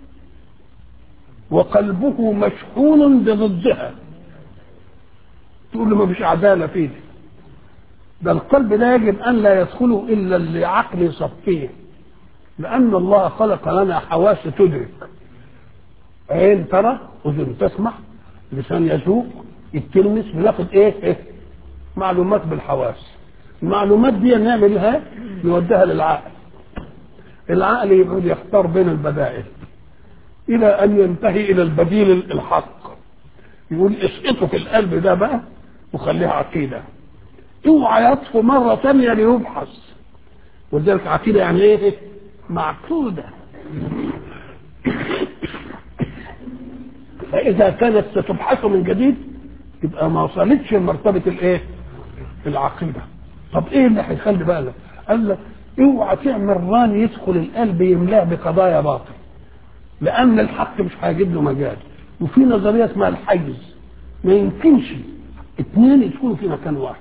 وقلبه مشحون بضدها تقول له ما فيش عدالة فيه دي. ده القلب لا يجب ان لا يدخله الا اللي عقل يصفيه لان الله خلق لنا حواس تدرك عين ترى اذن تسمع لسان يذوق التلمس بناخد ايه, إيه؟ معلومات بالحواس المعلومات دي نعملها نوديها للعقل العقل يقعد يختار بين البدائل الى ان ينتهي الى البديل الحق يقول اسقطه في القلب ده بقى وخليها عقيده اوعى يطفو مره ثانيه ليبحث ولذلك عقيده يعني ايه معقوده فاذا كانت ستبحث من جديد يبقى ما وصلتش لمرتبه الايه العقيده طب ايه اللي هيخلي بقى لك قال لك اوعى تعمل ران يدخل القلب يملاه بقضايا باطل لان الحق مش هيجيب له مجال وفي نظريه اسمها الحيز ما يمكنش اثنين يدخلوا في مكان واحد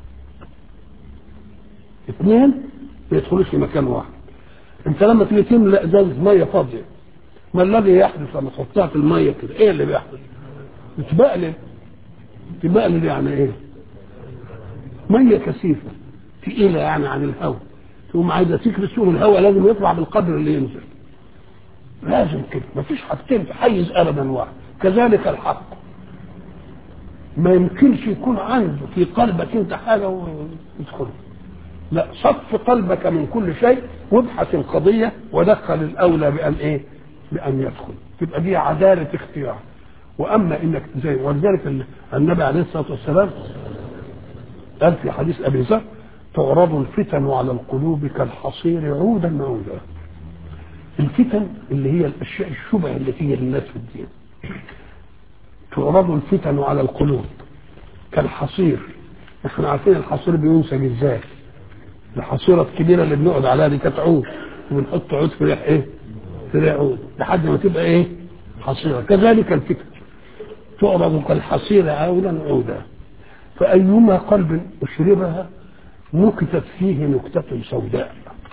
اثنين ما يدخلوش في مكان واحد انت لما تيجي تملا ازازه ميه فاضيه ما الذي يحدث لما تحطها في الميه كده ايه اللي بيحدث بتبقلل تبقلل يعني ايه ميه كثيفه تقيله يعني عن الهواء تقوم عايزه تكرس يوم الهواء لازم يطلع بالقدر اللي ينزل لازم كده مفيش حاجتين في حيز ابدا واحد كذلك الحق ما يمكنش يكون عنده في قلبك انت حاجه ويدخل لا صف قلبك من كل شيء وابحث القضيه ودخل الاولى بان ايه؟ بان يدخل تبقى دي عداله اختيار واما انك زي ولذلك النبي عليه الصلاه والسلام قال في حديث ابي ذر تعرض الفتن على القلوب كالحصير عودا عودا الفتن اللي هي الاشياء الشبه اللي تيجي للناس في الدين تعرض الفتن على القلوب كالحصير احنا عارفين الحصير بينسج ازاي الحصيره الكبيره اللي بنقعد عليها دي كانت عود وبنحط عود في ريح ايه؟ في ريح عود لحد ما تبقى ايه؟ حصيره كذلك الفتن تعرض كالحصير عودا عودا فأيما قلب أشربها نكتت فيه نكتة سوداء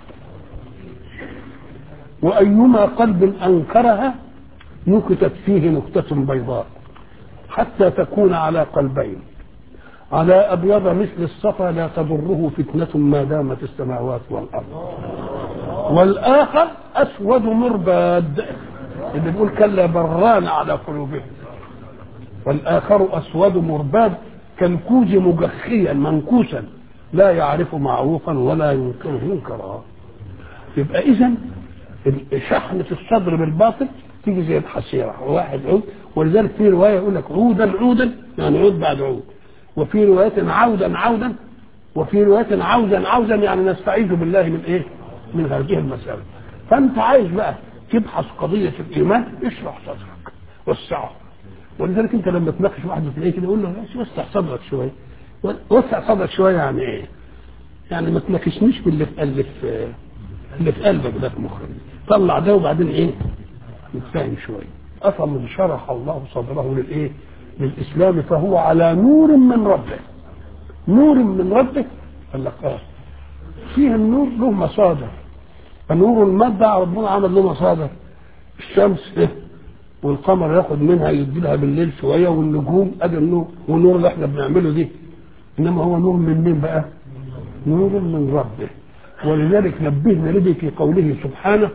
وأيما قلب أنكرها نكتت فيه نكتة بيضاء حتى تكون على قلبين على أبيض مثل الصفا لا تضره فتنة ما دامت السماوات والأرض والآخر أسود مرباد اللي بيقول كلا بران على قلوبهم والآخر أسود مرباد كالكوز مجخيا منكوسا لا يعرف معروفا ولا ينكره منكرا يبقى إذا شحنة الصدر بالباطل تيجي زي الحسيرة واحد عود ولذلك في رواية يقول لك عودا عودا يعني عود بعد عود وفي رواية عودا عودا وفي رواية عودا عودا يعني نستعيذ بالله من ايه؟ من هذه المسألة فأنت عايز بقى تبحث قضية الإيمان اشرح صدرك وسعه ولذلك أنت لما تناقش واحد تلاقيه كده يقول له وسع صدرك شوية وسع صدرك شوية يعني إيه؟ يعني ما تناقشنيش باللي في اللي في اللي في قلبك ده في مخك طلع ده وبعدين إيه؟ نتفاهم شوية أفمن شرح الله صدره للإيه؟ للإسلام فهو على نور من ربه نور من ربه قال لك آه فيه النور له مصادر فنور المادة ربنا عمل له مصادر الشمس إيه؟ والقمر ياخد منها يدي لها بالليل شويه والنجوم ادي النور والنور اللي احنا بنعمله دي انما هو نور من مين بقى؟ نور من ربه ولذلك نبهنا لدي في قوله سبحانه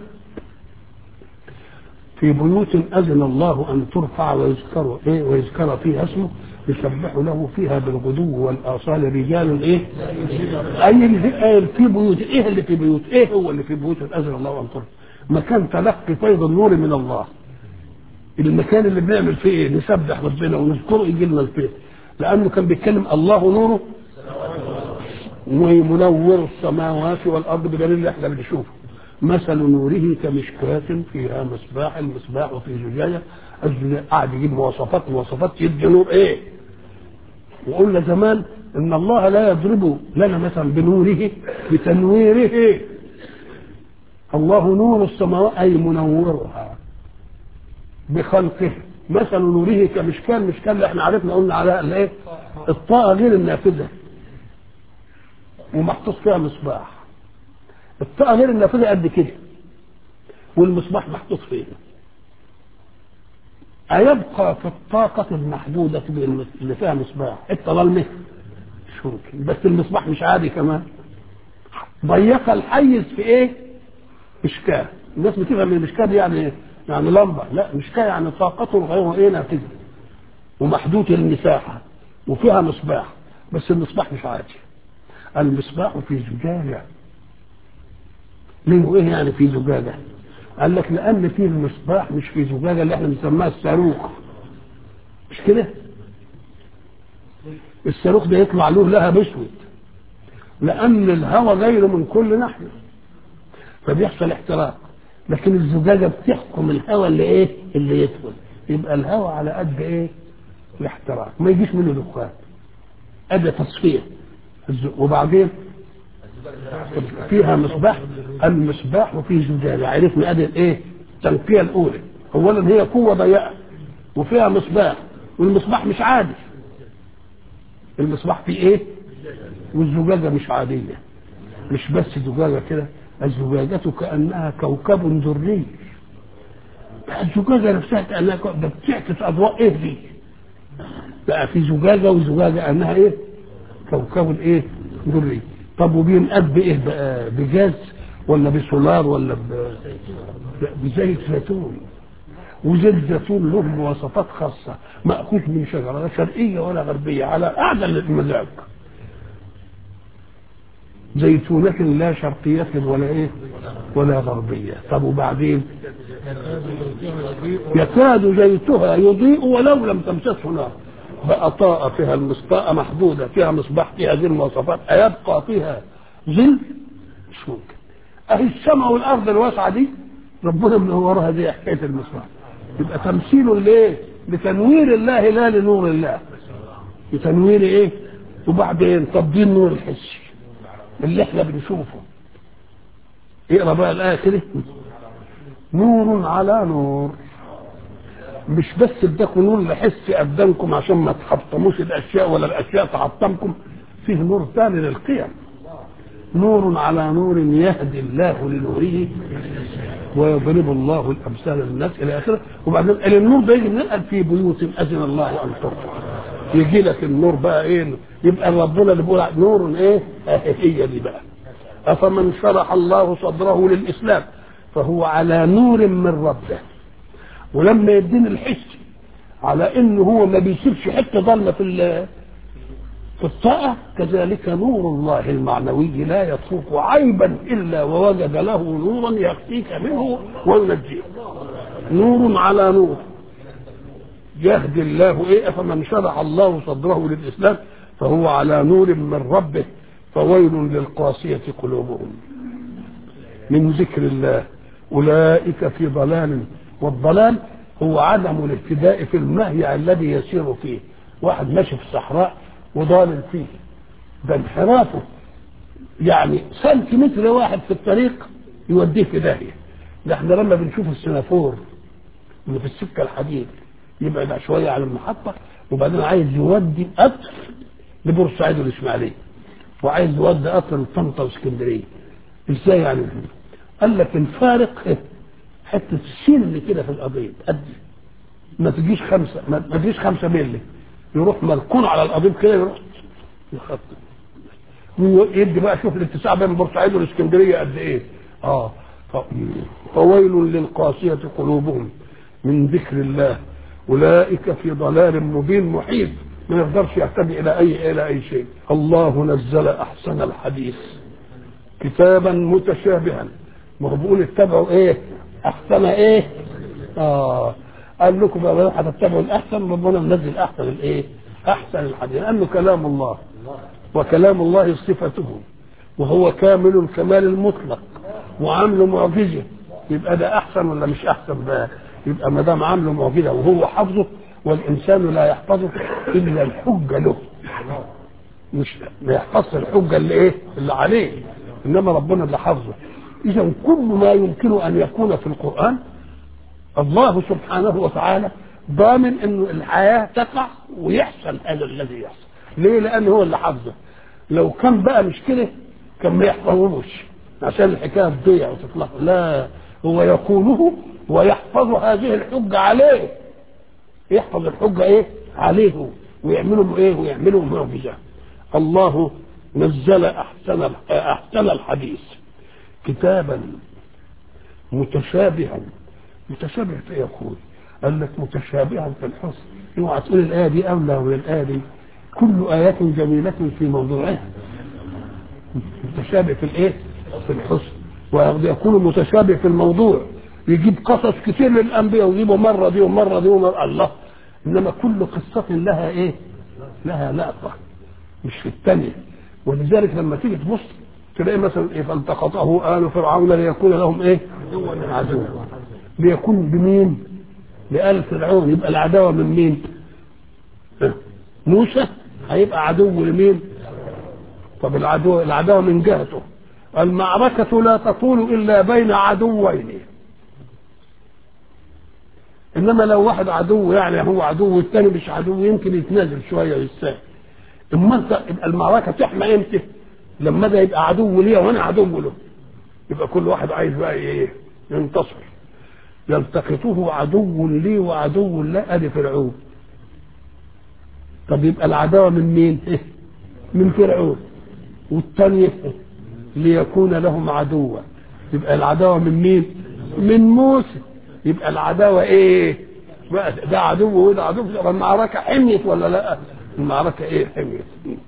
في بيوت اذن الله ان ترفع ويذكر ايه ويذكر فيها اسمه يسبح له فيها بالغدو والاصال رجال ايه؟ اي في بيوت ايه اللي في بيوت؟ ايه هو اللي في بيوت اذن الله ان ترفع؟ مكان تلقي فيض النور من الله المكان اللي بنعمل فيه ايه؟ نسبح ربنا ونذكره يجي لنا الفيض لانه كان بيتكلم الله نوره ومنور السماوات والارض بدليل اللي احنا بنشوفه مثل نوره كمشكاة فيها مصباح المصباح في زجاجة الزجاجة قاعد يجيب مواصفات مواصفات يدي نور ايه وقلنا زمان ان الله لا يضرب لنا مثلا بنوره بتنويره الله نور السماوات اي منورها بخلقه مثل نوره كمشكال مشكال اللي احنا عرفنا قلنا عليها الايه الطاقه غير النافذه ومحطوط فيها مصباح الطاقه غير النافذه قد كده والمصباح محطوط فيها أيبقى في الطاقة المحدودة اللي فيها مصباح الظلمة مش ممكن بس المصباح مش عادي كمان ضيق الحيز في ايه؟ مشكاه الناس بتفهم المشكاه دي يعني ايه؟ يعني لمبه لا مشكاه يعني طاقته غير ايه نافذه ومحدود المساحه وفيها مصباح بس المصباح مش عادي المصباح في زجاجه ليه ايه يعني في زجاجه؟ قال لك لان في المصباح مش في زجاجه اللي احنا بنسميها الصاروخ مش كده؟ الصاروخ ده يطلع له لهب اسود لان الهواء جاي له من كل ناحيه فبيحصل احتراق لكن الزجاجه بتحكم الهواء اللي ايه اللي يدخل يبقى الهواء على قد ايه الاحتراق ما يجيش منه دخان ادي تصفيه وبعدين فيها مصباح المصباح وفيه زجاجه عرفنا ادي الايه التنقيه الاولى اولا هي قوه ضيقه وفيها مصباح والمصباح مش عادي المصباح فيه ايه والزجاجه مش عاديه مش بس زجاجه كده الزجاجة كأنها كوكب دري الزجاجة نفسها كأنها كوكب ده بتعكس أضواء إيه دي؟ بقى في زجاجة وزجاجة أنها إيه؟ كوكب إيه؟ دري طب وبينقاد بإيه بقى؟ بجاز ولا بسولار ولا ب... بزيت زيتون وزيت زيتون له مواصفات خاصة مأخوذ من شجرة لا شرقية ولا غربية على أعلى المذاق زيتونة لا شرقية ولا ايه ولا غربية طب وبعدين يكاد زيتها يضيء ولو لم تمسسه نار بقى طاقة فيها المصطاقة محدودة فيها مصباح فيها هذه المواصفات أيبقى فيها ظل مش ممكن أهي السماء والأرض الواسعة دي ربنا منورها دي حكاية المصباح يبقى تمثيل لإيه؟ لتنوير الله لا لنور الله لتنوير إيه؟ وبعدين طب دي النور الحسي اللي احنا بنشوفه اقرا بقى الايه كده نور على نور مش بس اداكم نور لحس قدامكم عشان ما تحطموش الاشياء ولا الاشياء تحطمكم فيه نور ثاني للقيم نور على نور يهدي الله لنوره ويضرب الله الامثال للناس الى اخره وبعدين قال النور ده يجي نقل في بيوت اذن الله ان ترفع يجي لك النور بقى ايه يبقى ربنا اللي بيقول نور ايه هي دي بقى افمن شرح الله صدره للاسلام فهو على نور من ربه ولما يديني الحس على انه هو ما بيسيبش حته ضلمه في في الطاعة كذلك نور الله المعنوي لا يترك عيبا إلا ووجد له نورا يخفيك منه وينجيك نور على نور يهدي الله إيه فمن شرح الله صدره للإسلام فهو على نور من ربه فويل للقاسية قلوبهم من ذكر الله أولئك في ضلال والضلال هو عدم الاهتداء في المهيع الذي يسير فيه واحد ماشي في الصحراء وضالل فيه ده انحرافه يعني سنتيمتر واحد في الطريق يوديه في داهيه ده احنا لما بنشوف السنافور اللي في السكه الحديد يبعد شويه عن المحطه وبعدين عايز يودي قطر لبورسعيد والاسماعيليه وعايز يودي قطر لطنطا واسكندريه ازاي يعني قال لك الفارق حته السين اللي كده في القضيب قد ما تجيش خمسه ما تجيش خمسه ملي يروح مركون على القضيب كده يروح يخط ويدي بقى شوف الاتساع بين بورسعيد والاسكندريه قد ايه اه فويل للقاسيه قلوبهم من ذكر الله اولئك في ضلال مبين محيط ما يقدرش يهتدي الى اي الى اي شيء الله نزل احسن الحديث كتابا متشابها ما هو بيقول اتبعوا ايه احسن ايه اه قال لكم بقى هتتبعوا الاحسن ربنا منزل احسن الايه احسن الحديث لانه كلام الله وكلام الله صفته وهو كامل الكمال المطلق وعامله معجزه يبقى ده احسن ولا مش احسن بقى يبقى ما دام عامله معجزه وهو حافظه والانسان لا يحفظه الا الحجه له مش ما يحفظش الحجه اللي ايه اللي عليه انما ربنا اللي حافظه اذا كل ما يمكن ان يكون في القران الله سبحانه وتعالى ضامن انه الحياه تقع ويحصل هذا الذي يحصل ليه لان هو اللي حافظه لو كان بقى مش كده كان ما يحفظوش عشان الحكايه تضيع وتطلع لا هو يقوله ويحفظ هذه الحجه عليه يحفظ الحجه ايه عليه ويعملوا ايه ويعملوا معجزه الله نزل احسن احسن الحديث كتابا متشابها متشابه في ايه يقول قال لك متشابها في الحسن اوعى تقول الايه دي اولى ولا الايه دي كل ايات جميله في موضوعها متشابه في الايه في الحسن ويكون متشابه في الموضوع يجيب قصص كتير للانبياء ويجيبوا مره دي ومره دي ومره الله انما كل قصه لها ايه لها لقطه مش في الثانيه ولذلك لما تيجي تبص تلاقي مثلا ايه فالتقطه ال فرعون ليكون لهم ايه عدوا ليكون بمين لآل فرعون يبقى العداوة من مين موسى هيبقى عدو لمين طب العدو العداوة من جهته المعركة لا تطول إلا بين عدوين إنما لو واحد عدو يعني هو عدو والثاني مش عدو يمكن يتنازل شوية يستاهل اما انت يبقى المعركة تحمى امتى؟ لما ده يبقى عدو ليا وانا عدو له يبقى كل واحد عايز بقى ايه ينتصر يلتقطه عدو لي وعدو لا ادي فرعون طب يبقى العداوه من مين؟ من فرعون والثانيه ليكون لهم عدوا يبقى العداوه من مين؟ من موسى يبقى العداوه ايه؟ بقى ده عدو وده عدو يبقى المعركه حميت ولا لا؟ المعركه ايه حميت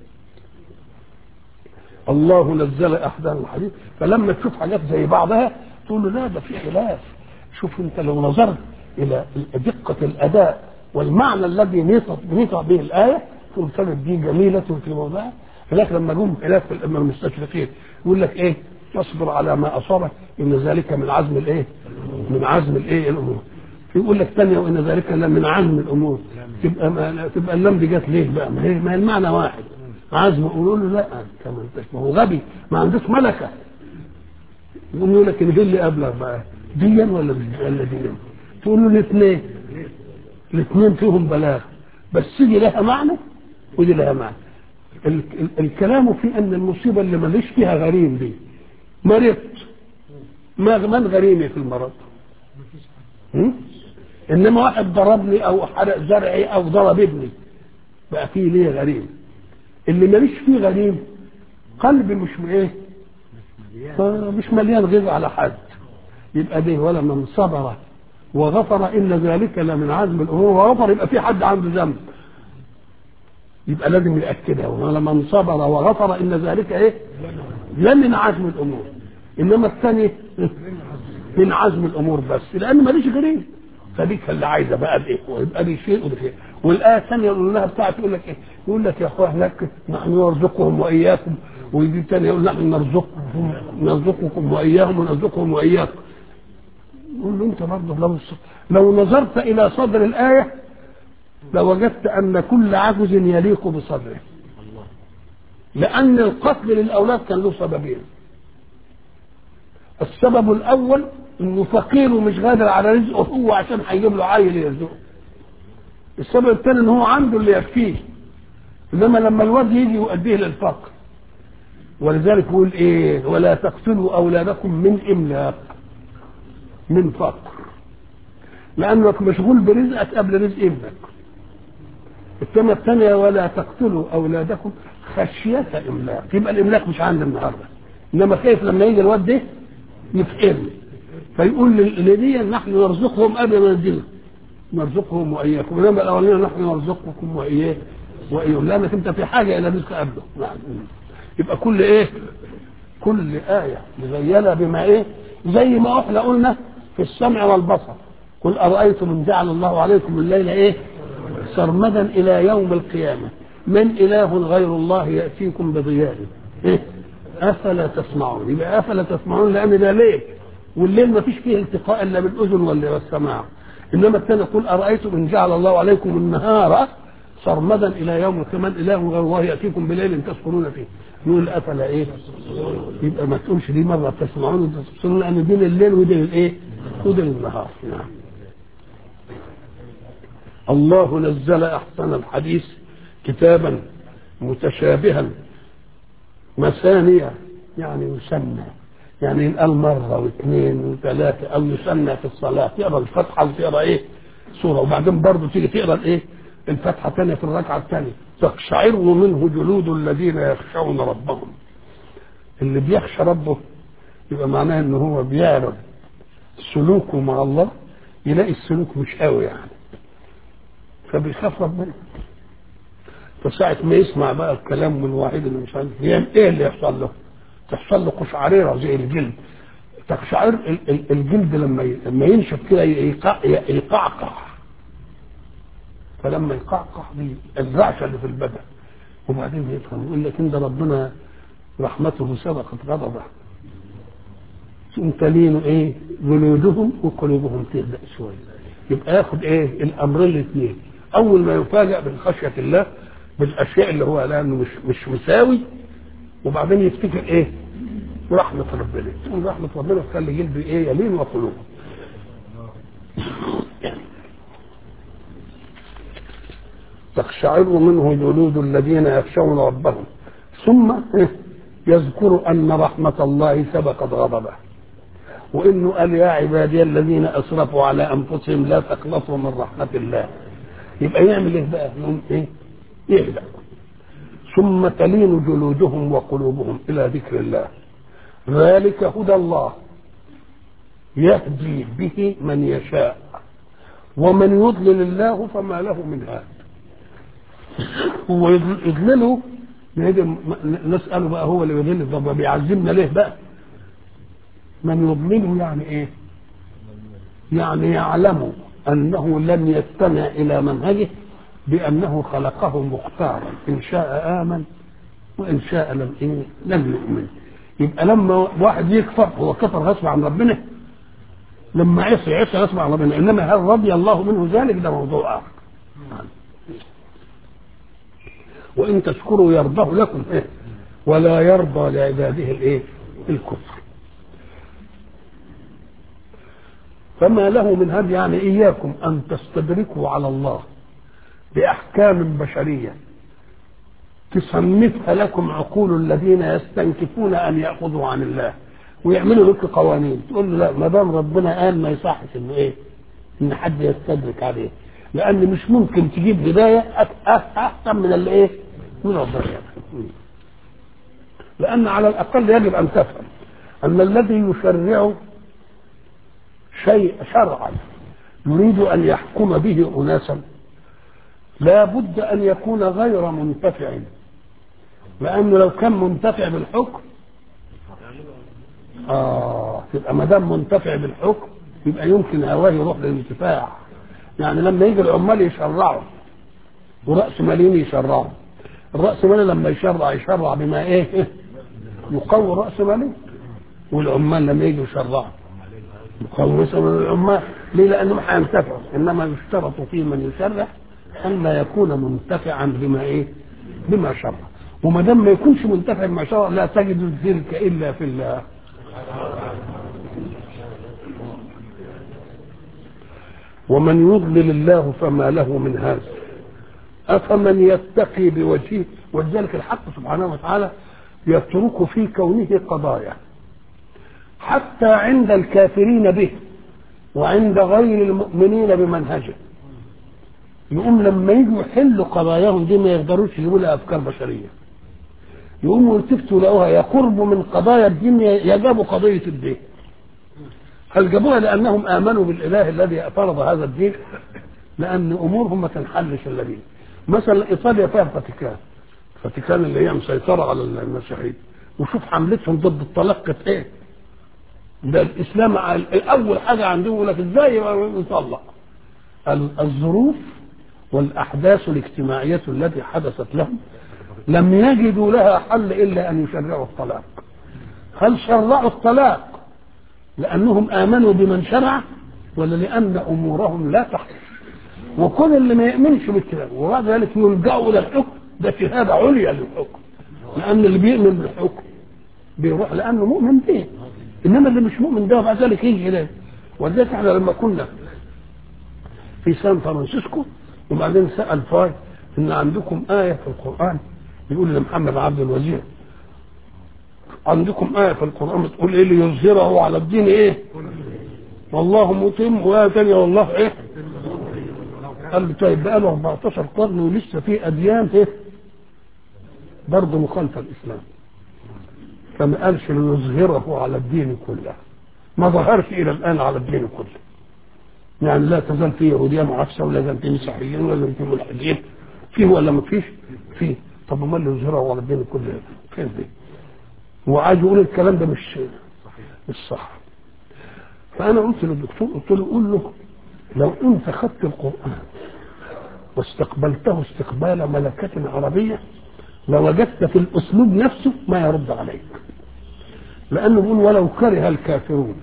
الله نزل احسن الحديث فلما تشوف حاجات زي بعضها تقول له لا ده في خلاف شوف انت لو نظرت الى دقه الاداء والمعنى الذي نطق به الايه تقول كانت دي جميله في موضعها هناك لما جم خلاف في الامه المستشرقين يقول لك ايه تصبر على ما اصابك ان ذلك من عزم الايه؟ من عزم الايه الامور يقول لك ثانيه وان ذلك من عزم الامور تبقى ما تبقى اللام دي جت ليه بقى؟ ما هي ما هي المعنى واحد عزم يقولوا له لا كمان ما هو غبي ما عندوش ملكه يقوم يقول لك ان دي اللي ابلغ بقى ديا ولا ولا ديا تقول له الاثنين الاثنين فيهم بلاغ بس دي لها معنى ودي لها معنى ال- ال- الكلام في ان المصيبه اللي ماليش فيها غريم دي مرضت ما من غريمي في المرض م? انما واحد ضربني او حرق زرعي او ضرب ابني بقى فيه ليه غريم اللي ماليش فيه غريم قلبي مش ايه مش مليان غيظ على حد يبقى ده ولا من صبر وغفر ان ذلك لمن عزم الامور وغفر يبقى في حد عنده ذنب يبقى لازم ياكدها ولمن صبر وغفر ان ذلك ايه لمن عزم الامور انما الثاني من عزم الامور بس لان ماليش غريب فديك اللي عايزه بقى بايه ويبقى دي شيء وده شيء والايه الثانيه يقول لها بتاعت يقول لك ايه يقول لك يا اخوان لك نحن نرزقهم واياكم ويجي الثاني يقول نحن نرزقهم نرزقكم واياهم ونرزقهم واياكم يقول له انت برضه لو لو نظرت الى صدر الايه لوجدت ان كل عجز يليق بصدره لان القتل للاولاد كان له سببين السبب الاول انه فقير ومش قادر على رزقه هو عشان هيجيب له عيل يرزقه السبب الثاني ان هو عنده اللي يكفيه انما لما الواد يجي يؤديه للفقر ولذلك يقول ايه ولا تقتلوا اولادكم من املاق من فقر لانك مشغول برزقك قبل رزق ابنك الكلمة الثانية ولا تقتلوا أولادكم خشية إملاق يبقى الإملاق مش عندي النهاردة إنما خايف لما يجي الواد ده يفقرني فيقول لدي نحن نرزقهم قبل ما نديهم نرزقهم وإياكم إنما الأولين نحن نرزقكم وإياه وإياهم لأنك أنت في حاجة إلى رزق قبله نعم يبقى كل إيه كل آية مزينة بما إيه زي ما إحنا قلنا في السمع والبصر قل أرأيتم إن جعل الله عليكم الليل إيه سرمدا الى يوم القيامه من اله غير الله ياتيكم بضياء إيه؟ افلا تسمعون يبقى افلا تسمعون لان ده ليل والليل ما فيش فيه التقاء الا بالاذن ولا بالسماع انما الثاني يقول ارايتم ان جعل الله عليكم النهار سرمدا الى يوم القيامه من اله غير الله ياتيكم بليل تسكنون فيه يقول افلا ايه يبقى ما تقولش دي مره تسمعون وتبصرون لان دين الليل ودين الايه ودين النهار نعم الله نزل احسن الحديث كتابا متشابها مثانية يعني يسمى يعني ينقال مرة واثنين وثلاثة أو يسمى في الصلاة تقرا الفتحة وتقرا إيه؟ سورة وبعدين برضه تيجي تقرا الإيه؟ الفتحة الثانية في الركعة الثانية تقشعر منه جلود الذين يخشون ربهم اللي بيخشى ربه يبقى معناه إن هو بيعرف سلوكه مع الله يلاقي السلوك مش قوي يعني فبيخاف ربنا فساعة ما يسمع بقى الكلام من واحد اللي مش عارف يعمل ايه اللي يحصل له؟ تحصل له قشعريرة زي الجلد تقشعر ال- ال- الجلد لما ي- لما ينشف كده يقع- يقعقع فلما يقعقع دي الرعشة اللي في البدن وبعدين يفهم يقول لك ان ده ربنا رحمته سبقت غضبه ثم تلين ايه جلودهم وقلوبهم تهدأ شويه يبقى ياخد ايه الامرين الاثنين اول ما يفاجئ من خشيه الله بالاشياء اللي هو لانه مش مش مساوي وبعدين يفتكر ايه رحمه ربنا تقول رحمه ربنا تخلي جلده ايه يلين وقلوبه تقشعر منه جلود الذين يخشون ربهم ثم يذكر ان رحمه الله سبقت غضبه وانه قال يا عبادي الذين اسرفوا على انفسهم لا تقنطوا من رحمه الله يبقى يعمل ايه بقى؟ يقوم ايه؟ يهدأ ثم تلين جلودهم وقلوبهم الى ذكر الله ذلك هدى الله يهدي به من يشاء ومن يضلل الله فما له من هاد هو يضلله نسأله بقى هو اللي يضلل طب بيعذبنا ليه بقى؟ من يضلله يعني ايه يعني يعلم انه لن يستمع الى منهجه بانه خلقه مختارا ان شاء امن وان شاء لم إيه لم يؤمن يبقى لما واحد يكفر هو كفر غصب عن ربنا لما عصي عصي غصب عن ربنا انما هل رضي الله منه ذلك ده موضوع اخر وان تشكروا يرضه لكم إيه؟ ولا يرضى لعباده الايه الكفر فما له من هدي يعني إياكم أن تستدركوا على الله بأحكام بشرية تصنفها لكم عقول الذين يستنكفون ان ياخذوا عن الله ويعملوا لك قوانين تقول له لا ما دام ربنا قال ما يصحش انه ايه ان حد يستدرك عليه لان مش ممكن تجيب هدايه أك- أك- احسن من اللي ايه من ربنا لان على الاقل يجب ان تفهم ان الذي يشرع شيء شرعا يريد ان يحكم به اناسا لا بد ان يكون غير منتفع لانه لو كان منتفع بالحكم اه يبقى ما دام منتفع بالحكم يبقى يمكن هواه يروح للانتفاع يعني لما يجي العمال يشرعوا ورأس مالين يشرعوا الرأس مالي لما يشرع يشرع بما ايه يقوي رأس مالي والعمال لما يجوا يشرعوا يقوي مثلا العمال ليه لانهم هينتفعوا انما يشترط في من يشرع ان لا يكون منتفعا بما ايه بما شرع وما دام ما يكونش منتفع بما شرع لا تجد الذلك الا في الله ومن يضلل الله فما له من هذا أفمن يتقي بوجهه ولذلك الحق سبحانه وتعالى يترك في كونه قضايا حتى عند الكافرين به وعند غير المؤمنين بمنهجه يقوم لما يجوا يحلوا قضاياهم دي ما يقدروش يجيبوا لها افكار بشريه يقوموا يلتفتوا يلاقوها يقرب من قضايا الدين يجابوا قضيه الدين هل جابوها لانهم امنوا بالاله الذي فرض هذا الدين لان امورهم ما تنحلش الا بيه مثلا ايطاليا فيها الفاتيكان الفاتيكان اللي هي مسيطره على المسيحيين وشوف حملتهم ضد الطلاق كانت ايه ده الاسلام عال- اول حاجه عندهم يقول لك ازاي يطلق ال- الظروف والاحداث الاجتماعيه التي حدثت لهم لم يجدوا لها حل الا ان يشرعوا الطلاق هل شرعوا الطلاق لانهم امنوا بمن شرع ولا لان امورهم لا تحصل وكل اللي ما يؤمنش بالكلام وبعد ذلك يلجأوا الى الحكم ده شهاده عليا للحكم لان اللي بيؤمن بالحكم بيروح لانه مؤمن به انما اللي مش مؤمن ده وبعد ذلك يجي اليه ولذلك احنا لما كنا في سان فرانسيسكو وبعدين سال فاي ان عندكم ايه في القران يقول لمحمد عبد الوزير عندكم آية في القرآن بتقول إيه ليظهره على الدين إيه؟ والله متم وآية ثانية والله إيه؟ قال له طيب بقى له 14 قرن ولسه في أديان إيه؟ برضه مخالفة الإسلام فما قالش ليظهره على الدين كله ما ظهرش إلى الآن على الدين كله يعني لا تزال في يهودية معاكسة ولا زال في مسيحيين ولا زال في ملحدين فيه ولا ما فيش؟ فيه طب امال اللي يظهره على الدين كله فين دي؟ وعايز يقول الكلام ده مش مش صح فانا قلت للدكتور قلت له قول له لو انت خدت القران واستقبلته استقبال ملكة عربية لوجدت في الاسلوب نفسه ما يرد عليك لانه بيقول ولو كره الكافرون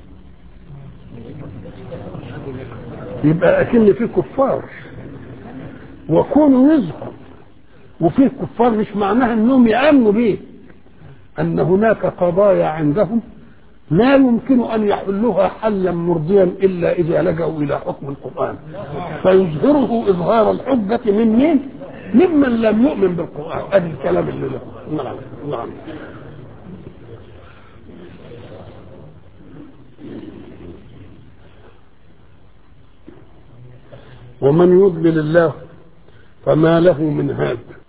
يبقى اكن في كفار وكونوا يظهر وفيه كفار مش معناها انهم يامنوا به أن هناك قضايا عندهم لا يمكن أن يحلوها حلا مرضيا إلا إذا لجأوا إلى حكم القرآن فيظهره إظهار الحجة من مين؟ ممن لم يؤمن بالقرآن هذا الكلام اللي له نعم نعم ومن يضلل الله فما له من هاد